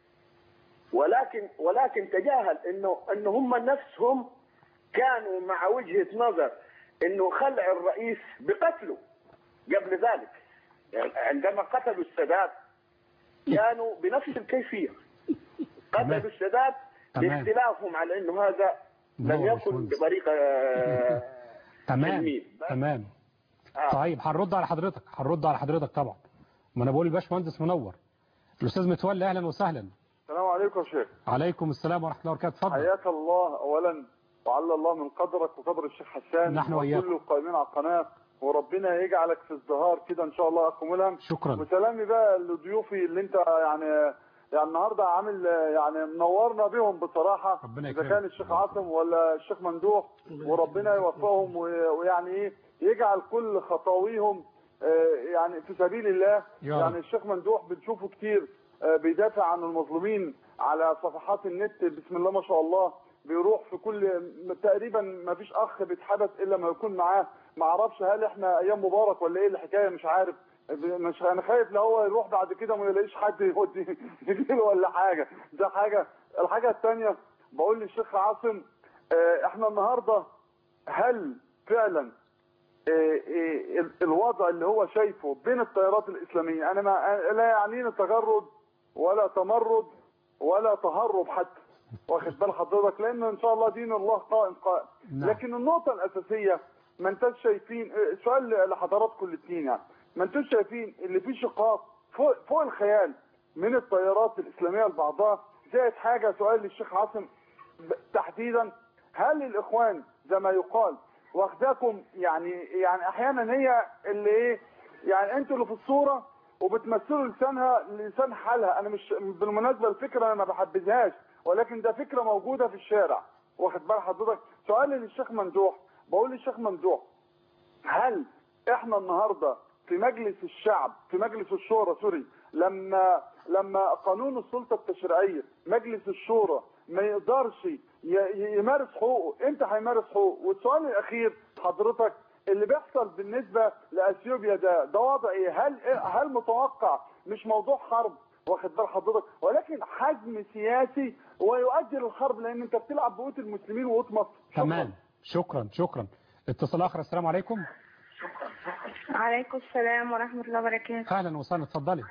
ولكن ولكن تجاهل انه انه هم نفسهم كانوا مع وجهه نظر انه خلع الرئيس بقتله قبل ذلك يعني عندما قتلوا السادات كانوا بنفس الكيفيه تمام. قتلوا السادات تمام. باختلافهم على انه هذا لم برافو يا يكن باشمهندس. بطريقه آه، تمام سلمية. تمام آه. طيب هنرد على حضرتك هنرد على حضرتك طبعا ما انا بقول الباشمهندس منور الاستاذ متولي اهلا وسهلا السلام عليكم يا شيخ عليكم السلام ورحمه الله وبركاته اتفضل حياك الله اولا وعلى الله من قدرك وقدر الشيخ حسان نحن وإياكم. وكل القائمين على القناه وربنا يجعلك في ازدهار كده ان شاء الله يا اخ ملهم شكرا وسلامي بقى لضيوفي اللي انت يعني يعني النهارده عامل يعني منورنا بيهم بصراحه ربنا اذا يكرمك. كان الشيخ عاصم ولا الشيخ ممدوح وربنا يوفقهم و- ويعني ايه يجعل كل خطاويهم آه، يعني في سبيل الله يا رب. يعني الشيخ ممدوح بنشوفه كتير آه، بيدافع عن المظلومين على صفحات النت بسم الله ما شاء الله بيروح في كل تقريبا ما فيش اخ بيتحدث الا ما يكون معاه ما اعرفش هل احنا ايام مبارك ولا ايه الحكايه مش عارف مش انا خايف لو هو يروح بعد كده وما يلاقيش حد يودي يجيله ولا حاجه ده حاجه الحاجه الثانيه بقول للشيخ عاصم آه، احنا النهارده هل فعلا آه، آه، ال- الوضع اللي هو شايفه بين التيارات الاسلاميه انا ما لا يعنيني تجرد ولا تمرد ولا تهرب حتى واخد بال حضرتك لان ان شاء الله دين الله قائم قائم نعم. لكن النقطه الاساسيه ما انتش شايفين آه، سؤال لحضراتكم الاثنين يعني ما انتش شايفين اللي فيه شقاق فوق فوق الخيال من التيارات الاسلاميه لبعضها زائد حاجه سؤال للشيخ عاصم ب- تحديدا هل الاخوان زي ما يقال واخداكم يعني يعني احيانا هي اللي ايه يعني انتوا اللي في الصوره وبتمثلوا لسانها لسان حالها انا مش بالمناسبه الفكره انا ما بحبذهاش ولكن ده فكره موجوده في الشارع واخد بال حضرتك سؤالي للشيخ ممدوح بقول للشيخ ممدوح هل احنا النهارده في مجلس الشعب في مجلس الشورى سوري لما لما قانون السلطه التشريعيه مجلس الشورى ما يقدرش ي- ي- يمارس حقوقه امتى هيمارس حقوقه والسؤال الاخير حضرتك اللي بيحصل بالنسبه لاثيوبيا ده ده وضع ايه هل هل متوقع مش موضوع حرب واخد بال حضرتك ولكن حجم سياسي ويؤدي للحرب لان انت بتلعب بقوت المسلمين وقوت مصر شكراً. تمام شكرا شكرا اتصال اخر السلام عليكم عليكم السلام ورحمة الله وبركاته اهلا وسهلا اتفضلي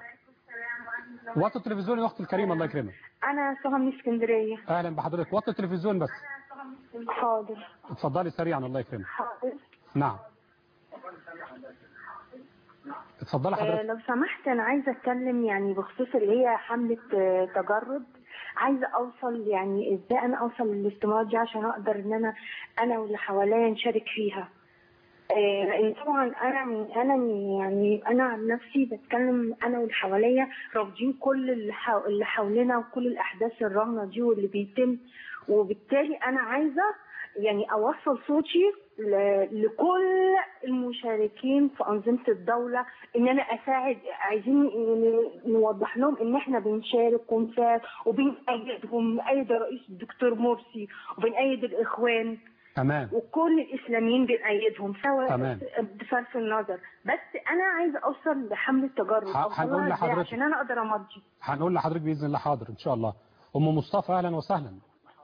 وطي التلفزيون يا اختي الكريمه الله يكرمك أنا سهى من اسكندرية اهلا بحضرتك وطي التلفزيون بس حاضر اتفضلي سريعا الله يكرمك حاضر نعم اتفضلي آه حضرتك لو سمحت أنا عايزة أتكلم يعني بخصوص اللي هي حملة آه تجرد عايزة أوصل يعني إزاي أنا أوصل للاستمارات دي عشان أقدر إن أنا أنا واللي حواليا نشارك فيها آه، لان طبعا انا من انا من- يعني انا عن نفسي بتكلم انا واللي حواليا رافضين كل اللي, حو... اللي حوالينا وكل الاحداث الرهنه دي واللي بيتم وبالتالي انا عايزه يعني اوصل صوتي ل... لكل المشاركين في انظمه الدوله ان انا اساعد عايزين ن- نوضح لهم ان احنا بنشارك ونساعد وبنأيدهم بنأيد الرئيس الدكتور مرسي وبنأيد الاخوان تمام وكل الاسلاميين بنأيدهم سواء تمام. بصرف النظر بس انا عايزه اوصل لحمله تجرد ه- أوصلها هنقول إزاي لحضرتك. عشان انا اقدر امضي هنقول لحضرتك باذن الله حاضر ان شاء الله ام مصطفى اهلا وسهلا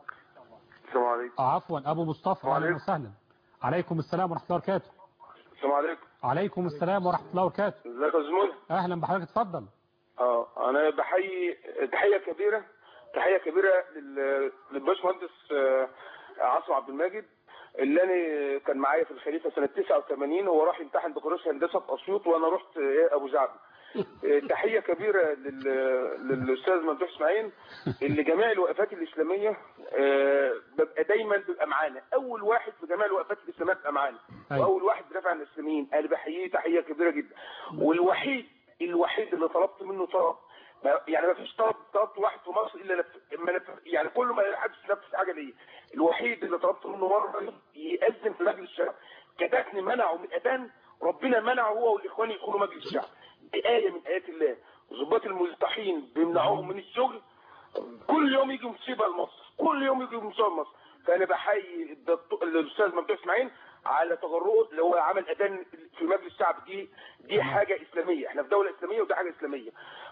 السلام عليكم آه، عفوا ابو مصطفى اهلا وسهلا عليكم السلام ورحمه الله وبركاته السلام عليكم عليكم السلام ورحمه الله وبركاته ازيك يا زميلي اهلا بحضرتك اتفضل اه انا بحيي تحيه كبيره تحيه كبيره لل- للباشمهندس آه، عاصم عبد الماجد اللي انا كان معايا في الخليفه سنه 89 هو راح يمتحن بكالوريوس هندسه في اسيوط وانا رحت آه، ابو زعبل آه، تحيه كبيره لل- للاستاذ ممدوح اسماعيل اللي جميع الوقفات الاسلاميه آه، ببقى دايما بيبقى معانا اول واحد في جميع الوقفات الاسلاميه بيبقى معانا أيوة. واول واحد بيدافع عن المسلمين انا بحييه تحيه كبيره جدا والوحيد الوحيد اللي طلبت منه طلب ما- يعني ما فيش طلب طلبت واحد في مصر الا لف... ما لف... يعني كل ما حد نفس حاجه ليا الوحيد اللي طلبت منه مره يأذن في مجلس الشعب كتاتني منعه من الاذان ربنا منعه هو والاخوان يدخلوا مجلس الشعب دي ايه من ايات الله ضباط الملتحين بيمنعوهم من الشغل كل يوم يجي مصيبه لمصر كل يوم يجي مصيبه لمصر فانا بحيي الدكتور- الاستاذ ممدوح اسماعيل على تجرؤه اللي هو عمل اذان في مجلس الشعب دي دي حاجه اسلاميه احنا في دوله اسلاميه ودي حاجه اسلاميه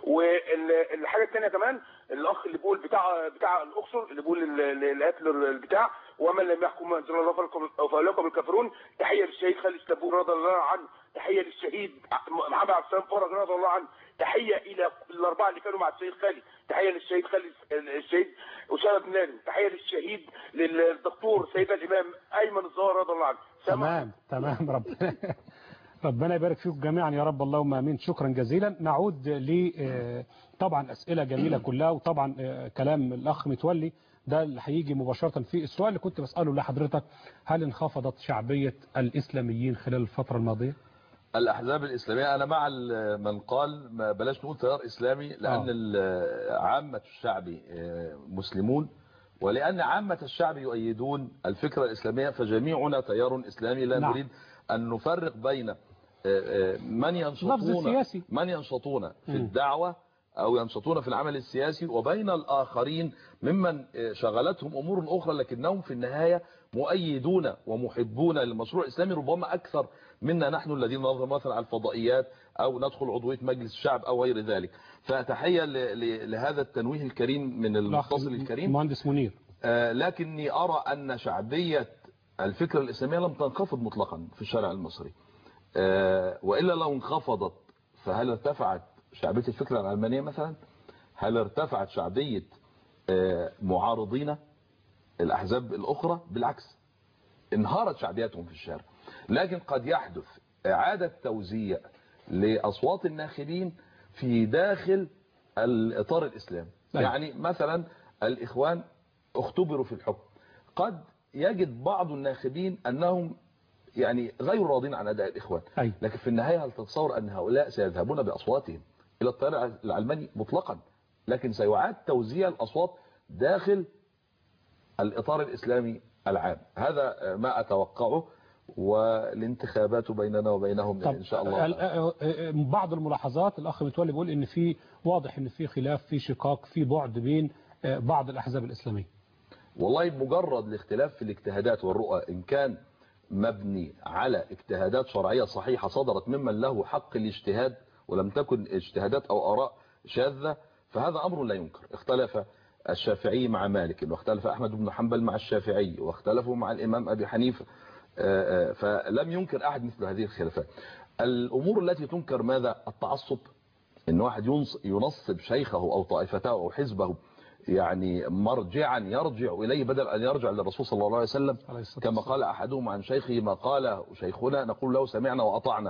والحاجه الثانيه كمان الاخ اللي بيقول بتاع بتاع الاقصر اللي بيقول ال- ال- القتل البتاع ومن لم يحكم ما انزل الله فلكم- فاولئكم الكافرون تحيه للشهيد خالد السبور رضي الله عنه تحيه للشهيد محمد عبد السلام فرج رضي الله عنه تحيه الى الاربعه اللي كانوا مع الشهيد خالد تحيه للشهيد خالد الشهيد اسامه بن لادن تحيه للشهيد للدكتور سيدنا الامام ايمن الظاهر رضي الله عنه تمام تمام ربنا ربنا يبارك فيكم جميعا يا رب اللهم امين شكرا جزيلا نعود ل آه، طبعا اسئله جميله كلها وطبعا آه، كلام الاخ متولي ده اللي هيجي مباشره في السؤال اللي كنت بساله لحضرتك هل انخفضت شعبيه الاسلاميين خلال الفتره الماضيه؟ الأحزاب الإسلامية أنا مع ال- من قال ما بلاش نقول تيار إسلامي لأن آه. ال- عامة الشعب آه، مسلمون ولأن عامة الشعب يؤيدون الفكرة الإسلامية فجميعنا تيار إسلامي لا نعم. نريد أن نفرق بين آه، آه، من لفظ ينشطون سياسي. من ينشطون في مم. الدعوة أو ينشطون في العمل السياسي وبين الآخرين ممن آه، شغلتهم أمور أخرى لكنهم في النهاية مؤيدون ومحبون للمشروع الإسلامي ربما أكثر منا نحن الذين نظهر مثلا على الفضائيات أو ندخل عضوية مجلس الشعب أو غير ذلك فتحية ل- ل- لهذا التنويه الكريم من الأخ المتصل الكريم المهندس منير آه، لكني أرى أن شعبية الفكرة الإسلامية لم تنخفض مطلقا في الشارع المصري آه، وإلا لو انخفضت فهل ارتفعت شعبية الفكرة العلمانية مثلا هل ارتفعت شعبية آه، معارضين الأحزاب الأخرى بالعكس انهارت شعبيتهم في الشارع لكن قد يحدث إعادة توزيع لأصوات الناخبين في داخل الإطار الإسلامي أيوة. يعني مثلا الإخوان اختبروا في الحكم قد يجد بعض الناخبين أنهم يعني غير راضين عن أداء الإخوان أيوة. لكن في النهاية هل تتصور أن هؤلاء سيذهبون بأصواتهم إلى التيار العلماني مطلقا لكن سيعاد توزيع الأصوات داخل الإطار الإسلامي العام هذا ما أتوقعه والانتخابات بيننا وبينهم طب إن شاء الله ال- آه، آه، بعض الملاحظات الاخ متولي بيقول ان في واضح ان في خلاف في شقاق في بعد بين آه، بعض الاحزاب الاسلاميه والله مجرد الاختلاف في الاجتهادات والرؤى إن كان مبني على اجتهادات شرعية صحيحة صدرت ممن له حق الاجتهاد ولم تكن اجتهادات أو آراء شاذة فهذا أمر لا ينكر اختلف الشافعي مع مالك واختلف أحمد بن حنبل مع الشافعي واختلفوا مع الإمام أبي حنيفة آه، آه، فلم ينكر أحد مثل هذه الخلافات الأمور التي تنكر ماذا التعصب ان واحد ينص- ينصب شيخه او طائفته او حزبه يعني مرجعا يرجع اليه بدل ان يرجع للرسول صلى الله عليه وسلم عليه الصلاة كما قال احدهم عن شيخه ما قال شيخنا نقول له سمعنا واطعنا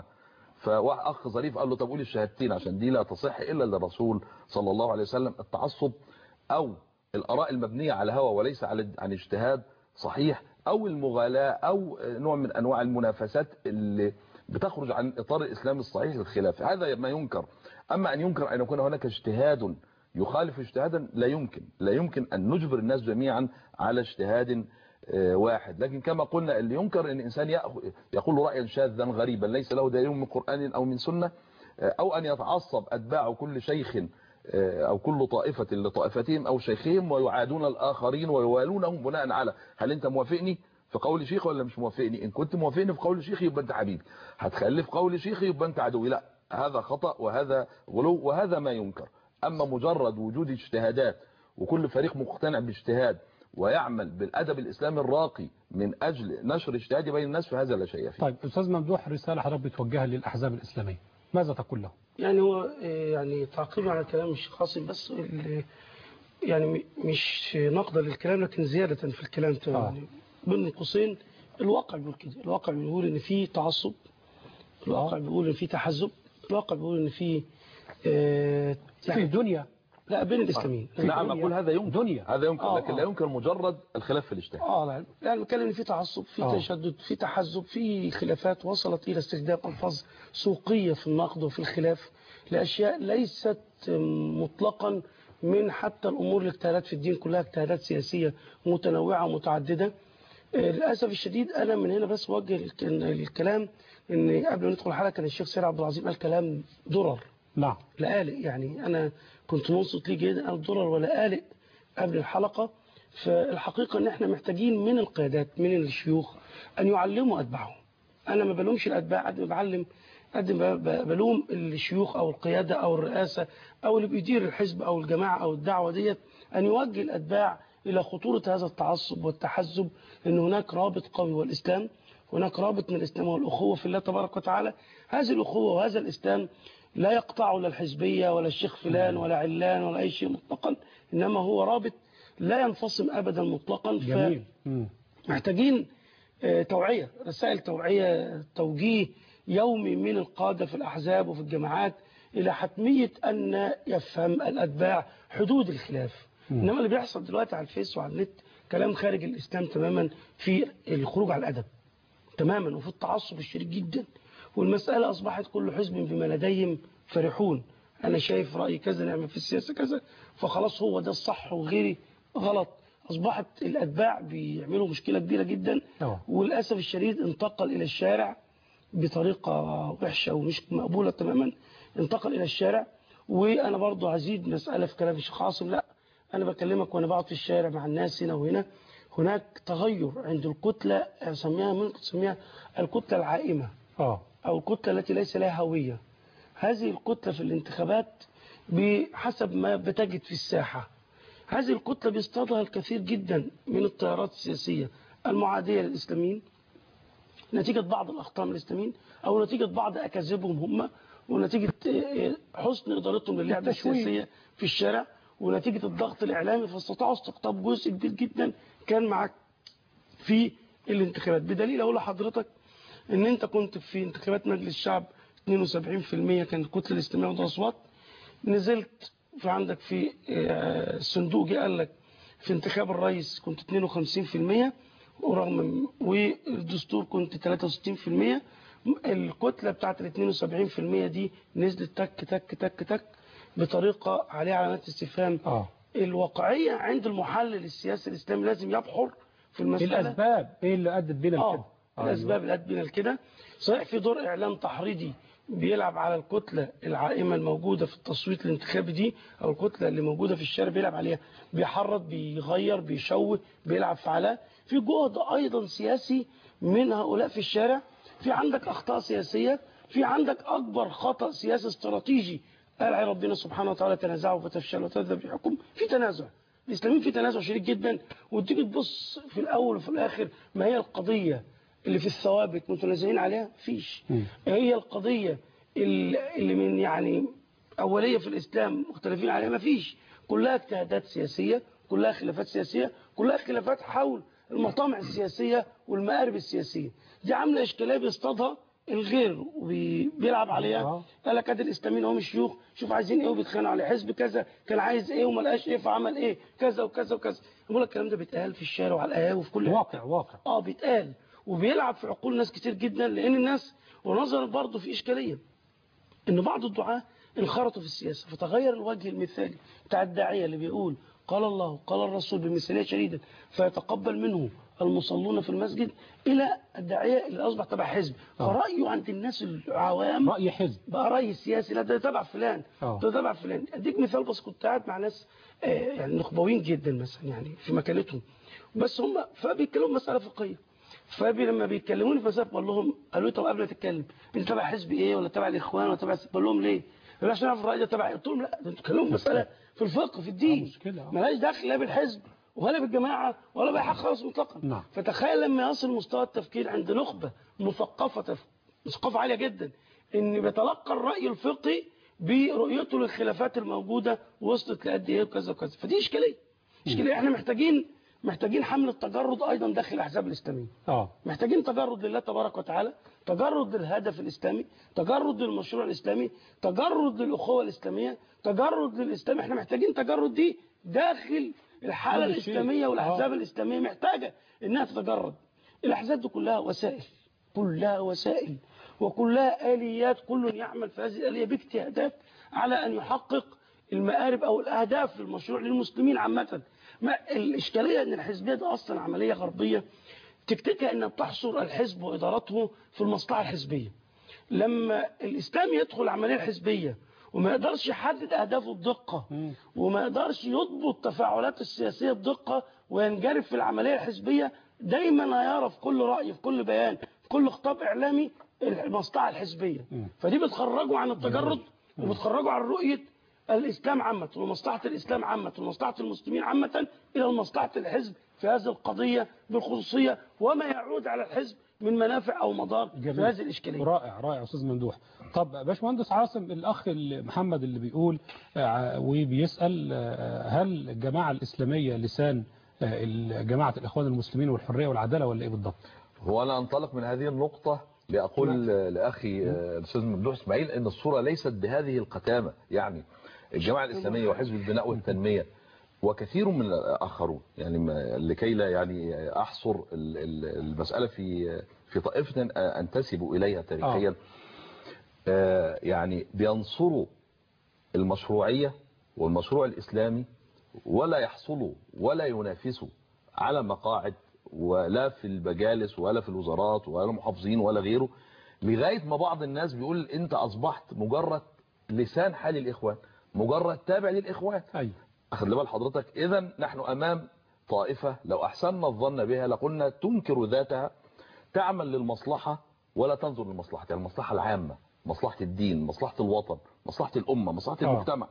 فاخ ظريف قال له طب قول الشهادتين عشان دي لا تصح الا للرسول صلى الله عليه وسلم التعصب او الاراء المبنيه على هوى وليس على عن اجتهاد صحيح او المغالاه او نوع من انواع المنافسات اللي بتخرج عن اطار الاسلام الصحيح للخلاف هذا ما ينكر اما ان ينكر ان يكون هناك اجتهاد يخالف اجتهادا لا يمكن لا يمكن ان نجبر الناس جميعا على اجتهاد آه، واحد لكن كما قلنا اللي ينكر ان انسان يأخ- يقول رايا شاذا غريبا ليس له دليل من قران او من سنه آه، او ان يتعصب اتباع كل شيخ آه، او كل طائفه لطائفتهم او شيخهم ويعادون الاخرين ويوالونهم بناء على هل انت موافقني في قول شيخ ولا مش موافقني ان كنت موافقني في قول شيخي يبقى انت حبيبي هتخلف قول شيخي يبقى انت عدوي لا هذا خطأ وهذا غلو وهذا ما ينكر اما مجرد وجود اجتهادات وكل فريق مقتنع باجتهاد ويعمل بالادب الاسلامي الراقي من اجل نشر اجتهادي بين الناس فهذا لا شيء فيه طيب استاذ ممدوح رساله حضرتك بتوجهها للاحزاب الاسلاميه ماذا تقول له يعني هو آه، يعني تعقيبا على كلام الشيخ قاسم بس ال- يعني م- مش نقدا للكلام لكن زيادة في الكلام تمام آه. يعني بين قوسين الواقع بيقول كده الواقع بيقول ان في تعصب الواقع بيقول ان في تحزب الواقع بيقول ان في آه، في دنيا لا بين الاسلاميين نعم اقول هذا يمكن دنيا هذا يمكن آه، لكن آه. لا يمكن مجرد الخلاف في الاجتهاد اه لا يعني بتكلم ان في تعصب في آه. تشدد في تحزب في خلافات وصلت الى استخدام الفاظ سوقيه في النقد وفي الخلاف لاشياء ليست مطلقا من حتى الامور الاجتهادات في الدين كلها اجتهادات سياسيه متنوعه ومتعدده آه، للاسف الشديد انا من هنا بس بوجه الك- الكلام ان قبل ما ندخل الحلقه كان الشيخ سير عبد العظيم قال كلام درر نعم لآلئ يعني أنا كنت منصت ليه جيدا أنا ضرر ولا آلئ قبل الحلقة فالحقيقة أن احنا محتاجين من القيادات من الشيوخ أن يعلموا أتباعهم أنا ما بلومش الأتباع قد ما بعلم قد ما ب- بلوم الشيوخ أو القيادة أو الرئاسة أو اللي بيدير الحزب أو الجماعة أو الدعوة ديت أن يوجه الأتباع إلى خطورة هذا التعصب والتحزب أن هناك رابط قوي والإسلام هناك رابط من الإسلام والأخوة في الله تبارك وتعالى هذه الأخوة وهذا الإسلام لا يقطع لا الحزبية ولا الشيخ فلان ولا علان ولا أي شيء مطلقا إنما هو رابط لا ينفصم أبدا مطلقا جميل مم. فمحتاجين آه، توعية رسائل توعية توجيه يومي من القادة في الأحزاب وفي الجماعات إلى حتمية أن يفهم الأتباع حدود الخلاف إنما اللي بيحصل دلوقتي على الفيس وعلى النت كلام خارج الإسلام تماما في الخروج على الأدب تماما وفي التعصب الشديد جدا والمسألة أصبحت كل حزب بما لديهم فرحون أنا شايف رأيي كذا نعمل في السياسة كذا فخلاص هو ده الصح وغيري غلط أصبحت الأتباع بيعملوا مشكلة كبيرة جدا أوه. وللأسف الشديد انتقل إلى الشارع بطريقة وحشة ومش مقبولة تماما انتقل إلى الشارع وأنا برضو هزيد مسألة في كلام الشيخ عاصم لا أنا بكلمك وأنا بقعد في الشارع مع الناس هنا وهنا هناك تغير عند الكتلة أسميها ممكن تسميها الكتلة العائمة اه أو الكتلة التي ليس لها هوية هذه الكتلة في الانتخابات بحسب ما بتجد في الساحة هذه الكتلة بيصطادها الكثير جدا من التيارات السياسية المعادية للإسلاميين نتيجة بعض الأخطاء من الإسلاميين أو نتيجة بعض أكاذيبهم هم ونتيجة حسن إدارتهم للعبة السياسية في الشارع ونتيجة الضغط الإعلامي فاستطاعوا استقطاب جزء كبير جدا كان معك في الانتخابات بدليل أقول لحضرتك ان انت كنت في انتخابات مجلس الشعب 72% كانت الكتله الاسلاميه واخده اصوات نزلت في عندك في آه، الصندوق جه قال لك في انتخاب الرئيس كنت 52% ورغم والدستور كنت 63% الكتله بتاعت ال 72% دي نزلت تك تك تك تك بطريقه عليها علامات استفهام اه الواقعيه عند المحلل السياسي الاسلامي لازم يبحر في المساله الاسباب ايه اللي ادت بينا لكده اه الاسباب اللي ادت بينا لكده صحيح في دور اعلام تحريضي بيلعب على الكتله العائمه الموجوده في التصويت الانتخابي دي او الكتله اللي موجوده في الشارع بيلعب عليها بيحرض بيغير بيشوه بيلعب في عليها في جهد ايضا سياسي من هؤلاء في الشارع في عندك اخطاء سياسيه في عندك اكبر خطا سياسي استراتيجي قال عليه ربنا سبحانه وتعالى تنازعوا فتفشلوا وتذهب ريحكم في تنازع الاسلاميين في تنازع شديد جدا وتيجي تبص في الاول وفي الاخر ما هي القضيه اللي في الثوابت متنازعين عليها فيش هي القضيه اللي اللي من يعني اوليه في الاسلام مختلفين عليها ما فيش كلها اجتهادات سياسيه كلها خلافات سياسيه كلها خلافات حول المطامع السياسيه والمآرب السياسيه دي عامله اشكاليه بيصطادها الغير وبيلعب عليها قال لك ادي الاسلاميين هم الشيوخ شوف عايزين ايه وبيتخانقوا على حزب كذا كان عايز ايه وما لقاش ايه فعمل ايه كذا وكذا وكذا بقول لك الكلام ده بيتقال في الشارع وعلى القهاوي وفي كل واقع واقع اه بيتقال وبيلعب في عقول ناس كتير جدا لان الناس ونظرا برضه في اشكاليه ان بعض الدعاه انخرطوا في السياسه فتغير الوجه المثالي بتاع الداعيه اللي بيقول قال الله قال الرسول بمثاليه شديده فيتقبل منه المصلون في المسجد الى الداعيه اللي اصبح تبع حزب فرايه عند الناس العوام راي حزب بقى راي سياسي لا ده تبع فلان آه. ده تبع فلان اديك مثال بس كنت قاعد مع ناس آه، يعني نخبويين جدا مثلا يعني في مكانتهم بس هم فبيتكلموا مساله فقهيه فبي لما بيتكلموني في مسافه بقول لهم قالوا لي طب قبل ما تتكلم انت تبع حزب ايه ولا تبع الاخوان ولا تبع بقول لهم ليه؟ قالوا عشان اعرف الراي ده تبع قلت لهم لا ده انتوا بتتكلموا في مساله في الفقه في الدين مالهاش دخل لا بالحزب ولا بالجماعه ولا باي حاجه خالص مطلقا نعم. فتخيل لما يصل مستوى التفكير عند نخبه مثقفه تف- مثقفه عاليه جدا ان بيتلقى الراي الفقهي برؤيته للخلافات الموجوده وصلت لقد ايه وكذا وكذا فدي اشكاليه اشكاليه احنا محتاجين محتاجين حمله تجرد ايضا داخل الاحزاب الاسلاميه اه محتاجين تجرد لله تبارك وتعالى تجرد للهدف الإسلامي تجرد للمشروع الإسلامي تجرد للأخوة الإسلامية تجرد للإسلام احنا محتاجين تجرد دي داخل الحالة كل شيء. الإسلامية والأحزاب آه. الإسلامية محتاجة إنها تتجرد الأحزاب دي كلها وسائل كلها وسائل وكلها آليات كل يعمل في هذه الآلية باجتهادات على أن يحقق المآرب أو الأهداف للمشروع للمسلمين عامة ما الإشكالية أن الحزبية دي أصلا عملية غربية تكتيكها أنها بتحصر الحزب وإدارته في المصلحة الحزبية لما الإسلام يدخل العملية الحزبية وما يقدرش يحدد أهدافه بدقة وما يقدرش يضبط تفاعلاته السياسية بدقة وينجرف في العملية الحزبية دايما هيرى في كل رأي في كل بيان في كل خطاب إعلامي المصلحة الحزبية فدي بتخرجه عن التجرد وبتخرجه عن رؤية الإسلام عامة ومصلحة الإسلام عامة ومصلحة المسلمين عامة إلى مصلحة الحزب في هذه القضية بالخصوصية وما يعود على الحزب من منافع أو مضار في جميل. هذه الإشكالية رائع رائع استاذ ممدوح طب باشمهندس عاصم الاخ اللي- محمد اللي بيقول آه، وبيسال آه، هل الجماعه الاسلاميه لسان آه، جماعه الاخوان المسلمين والحريه والعداله ولا ايه بالضبط هو أنا أنطلق من هذه النقطة لأقول لأخي الأستاذ ممدوح إسماعيل أن الصورة ليست بهذه القتامة يعني الجماعة الإسلامية وحزب البناء والتنمية وكثير من الآخرون يعني ما- لكي لا يعني أحصر ال- ال- المسألة في في طائفة أنتسب إليها تاريخيا آه، يعني بينصروا المشروعية والمشروع الإسلامي ولا يحصلوا ولا ينافسوا على مقاعد ولا في المجالس ولا في الوزارات ولا محافظين ولا غيره لغاية ما بعض الناس بيقول انت اصبحت مجرد لسان حال الاخوان مجرد تابع للاخوان أيوة. اخذ بال حضرتك اذا نحن امام طائفة لو احسننا الظن بها لقلنا تنكر ذاتها تعمل للمصلحة ولا تنظر للمصلحة يعني المصلحة العامة مصلحة الدين مصلحة الوطن مصلحة الأمة مصلحة آه. المجتمع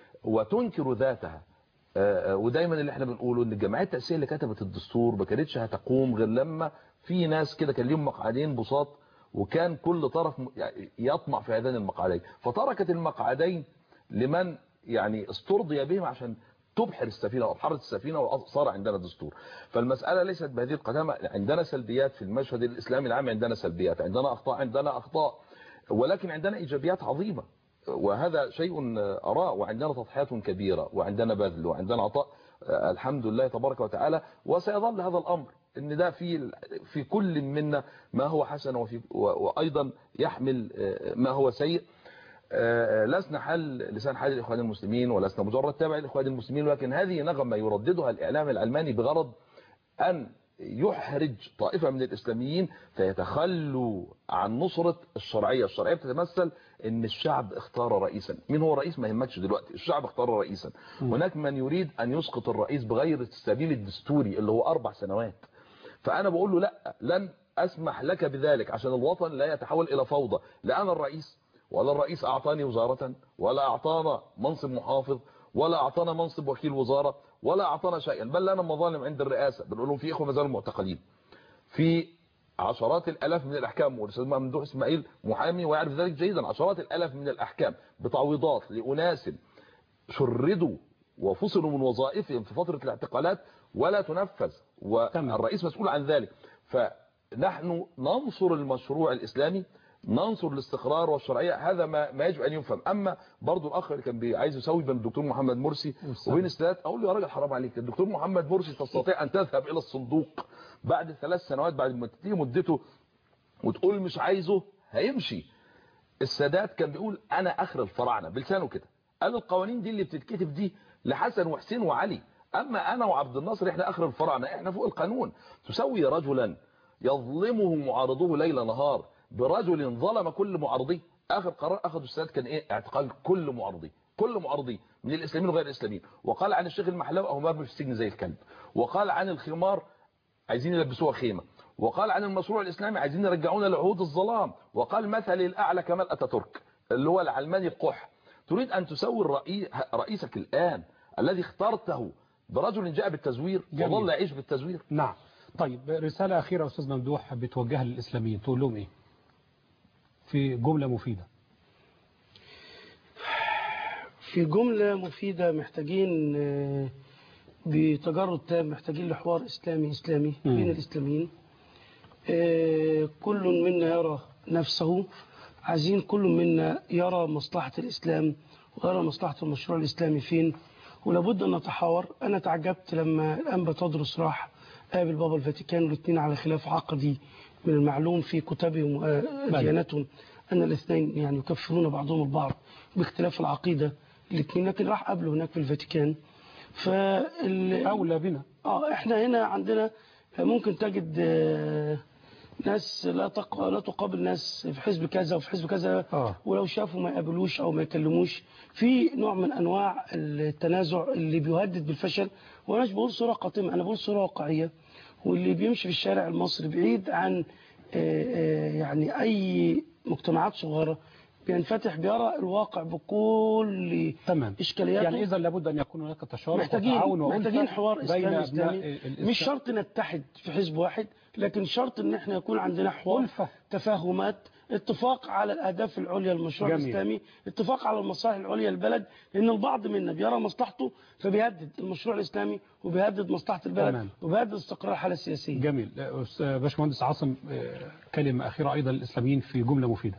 وتنكر ذاتها آه، آه، ودايما اللي احنا بنقوله ان الجمعيه التاسيسيه اللي كتبت الدستور ما كانتش هتقوم غير لما في ناس كده كان ليهم مقعدين بساط وكان كل طرف م- يعني يطمع في هذين المقعدين فتركت المقعدين لمن يعني استرضي بهم عشان تبحر السفينه وابحرت السفينه وصار عندنا دستور فالمساله ليست بهذه القدامه عندنا سلبيات في المشهد الاسلامي العام عندنا سلبيات عندنا اخطاء عندنا اخطاء ولكن عندنا ايجابيات عظيمه وهذا شيء أراه وعندنا تضحيات كبيرة وعندنا بذل وعندنا عطاء آه، الحمد لله تبارك وتعالى وسيظل هذا الأمر ان ده في في كل منا ما هو حسن وفي و- وأيضا يحمل آه، ما هو سيء آه، لسنا حل لسان حال الإخوان المسلمين ولسنا مجرد تابع للإخوان المسلمين ولكن هذه نغمة يرددها الإعلام العلماني بغرض أن يحرج طائفة من الإسلاميين فيتخلوا عن نصرة الشرعية الشرعية بتتمثل ان الشعب اختار رئيسا مين هو الرئيس ما يهمكش دلوقتي الشعب اختار رئيسا هناك من يريد ان يسقط الرئيس بغير السبيل الدستوري اللي هو اربع سنوات فانا بقول له لا لن اسمح لك بذلك عشان الوطن لا يتحول الى فوضى لا انا الرئيس ولا الرئيس اعطاني وزارة ولا اعطانا منصب محافظ ولا اعطانا منصب وكيل وزارة ولا اعطانا شيئا بل لنا مظالم عند الرئاسة بنقول لهم في اخوة ما زالوا معتقلين في عشرات الالاف من الاحكام والاستاذ ممدوح اسماعيل محامي ويعرف ذلك جيدا عشرات الالاف من الاحكام بتعويضات لاناس شردوا وفصلوا من وظائفهم في فترة الاعتقالات ولا تنفذ والرئيس مسؤول عن ذلك فنحن ننصر المشروع الإسلامي ننصر الاستقرار والشرعية هذا ما, ما يجب أن يفهم أما برضو الأخ اللي كان بي- عايز يسوي بين الدكتور محمد مرسي وبين السادات أقول له يا راجل حرام عليك الدكتور محمد مرسي تستطيع أن تذهب إلى الصندوق بعد ثلاث سنوات بعد ما تنتهي مدته وتقول مش عايزه هيمشي السادات كان بيقول انا اخر الفراعنه بلسانه كده قال القوانين دي اللي بتتكتب دي لحسن وحسين وعلي اما انا وعبد الناصر احنا اخر الفراعنه احنا فوق القانون تسوي رجلا يظلمه معارضوه ليل نهار برجل ظلم كل معارضيه اخر قرار اخذه السادات كان ايه اعتقال كل معارضيه كل معارضيه من الاسلاميين وغير الاسلاميين وقال عن الشيخ المحلاوي اهو مرمي في السجن زي الكلب وقال عن الخمار عايزين يلبسوها خيمة وقال عن المشروع الإسلامي عايزين يرجعونا لعهود الظلام وقال مثل الأعلى كمال أتاتورك اللي هو العلماني القح تريد أن تسوي الرئي... رئيسك الآن الذي اخترته برجل جاء بالتزوير جميل. وظل يعيش بالتزوير نعم طيب رسالة أخيرة أستاذ ممدوح بتوجهها للإسلاميين تقول لهم إيه في جملة مفيدة في جملة مفيدة محتاجين آه، بتجرد تام محتاجين لحوار إسلامي إسلامي مم. بين الإسلاميين آه، كل منا يرى نفسه عايزين كل منا يرى مصلحة الإسلام ويرى مصلحة المشروع الإسلامي فين ولابد أن نتحاور أنا تعجبت لما الأنبا تدرس راح قابل بابا الفاتيكان والاثنين على خلاف عقدي من المعلوم في كتبهم وديانتهم أن الاثنين يعني يكفرون بعضهم البعض باختلاف العقيدة الاثنين لكن راح قابله هناك في الفاتيكان فال... أولى بنا اه احنا هنا عندنا ممكن تجد آه، ناس لا تق... لا تقابل ناس في حزب كذا وفي حزب كذا آه. ولو شافوا ما يقابلوش او ما يكلموش في نوع من انواع التنازع اللي بيهدد بالفشل وانا مش بقول صوره قاتمه انا بقول صوره واقعيه واللي بيمشي في الشارع المصري بعيد عن آه، آه، يعني اي مجتمعات صغيره بينفتح بيرى الواقع بكل تمام اشكالياته يعني إذا لابد أن يكون هناك تشارك محتاجين وتعاون وألفة محتاجين حوار بين اسلامي أبناء اسلامي الإسلام. مش شرط نتحد في حزب واحد لكن شرط ان احنا يكون عندنا حوار تفاهمات اتفاق على الأهداف العليا للمشروع جميل. الإسلامي اتفاق على المصالح العليا للبلد لأن البعض منا بيرى مصلحته فبيهدد المشروع الإسلامي وبيهدد مصلحة البلد تمام. وبيهدد استقرار الحالة السياسية جميل أس- باشمهندس عاصم آه، كلمة أخيرة أيضا للإسلاميين في جملة مفيدة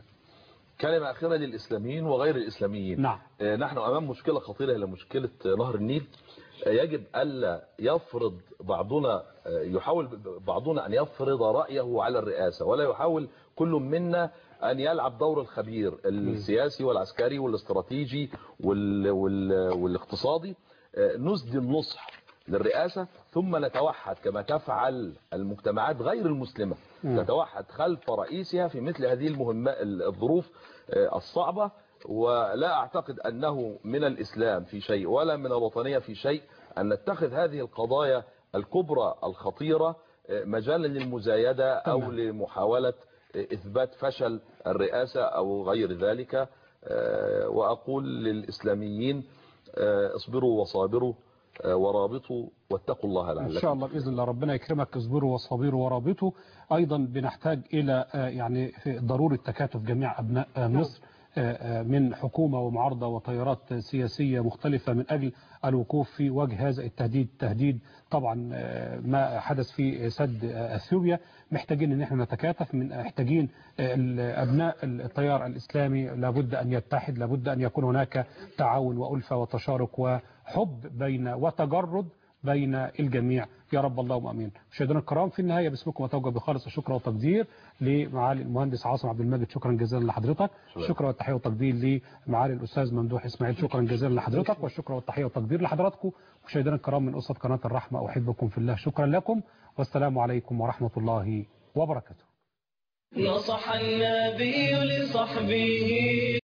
كلمة أخيرة للإسلاميين وغير الإسلاميين نعم. آه، نحن أمام مشكلة خطيرة هي مشكلة آه، نهر النيل آه، يجب ألا يفرض بعضنا آه، يحاول بعضنا أن يفرض رأيه على الرئاسة ولا يحاول كل منا أن يلعب دور الخبير السياسي والعسكري والاستراتيجي وال وال والاقتصادي آه، نسدي النصح للرئاسة ثم نتوحد كما تفعل المجتمعات غير المسلمة مم. تتوحد خلف رئيسها في مثل هذه المهمة الظروف آه، الصعبة ولا أعتقد أنه من الإسلام في شيء ولا من الوطنية في شيء أن نتخذ هذه القضايا الكبرى الخطيرة آه، مجالا للمزايدة أو تمام. لمحاولة آه، إثبات فشل الرئاسة أو غير ذلك آه، وأقول للإسلاميين آه، اصبروا وصابروا آه، ورابطوا واتقوا الله لعلكم إن شاء الله بإذن الله ربنا يكرمك اصبروا وصابروا ورابطوا أيضا بنحتاج إلى آه، يعني ضرورة تكاتف جميع أبناء آه، مصر آه، آه، من حكومة ومعارضة وتيارات سياسية مختلفة من أجل الوقوف في وجه هذا التهديد تهديد طبعا آه، ما حدث في سد آه، أثيوبيا محتاجين ان احنا نتكاتف من محتاجين آه، ال- أبناء التيار الإسلامي لابد أن يتحد لابد أن يكون هناك تعاون وألفة وتشارك وحب بين وتجرد بين الجميع يا رب اللهم امين مشاهدينا الكرام في النهايه باسمكم اتوجه بخالص الشكر والتقدير لمعالي المهندس عاصم عبد المجيد شكرا جزيلا لحضرتك شكرا والتحيه والتقدير لمعالي الاستاذ ممدوح اسماعيل شكرا جزيلا لحضرتك والشكر والتحيه والتقدير لحضراتكم مشاهدينا الكرام من اسره قناه الرحمه احبكم في الله شكرا لكم والسلام عليكم ورحمه الله وبركاته نصح النبي لصحبه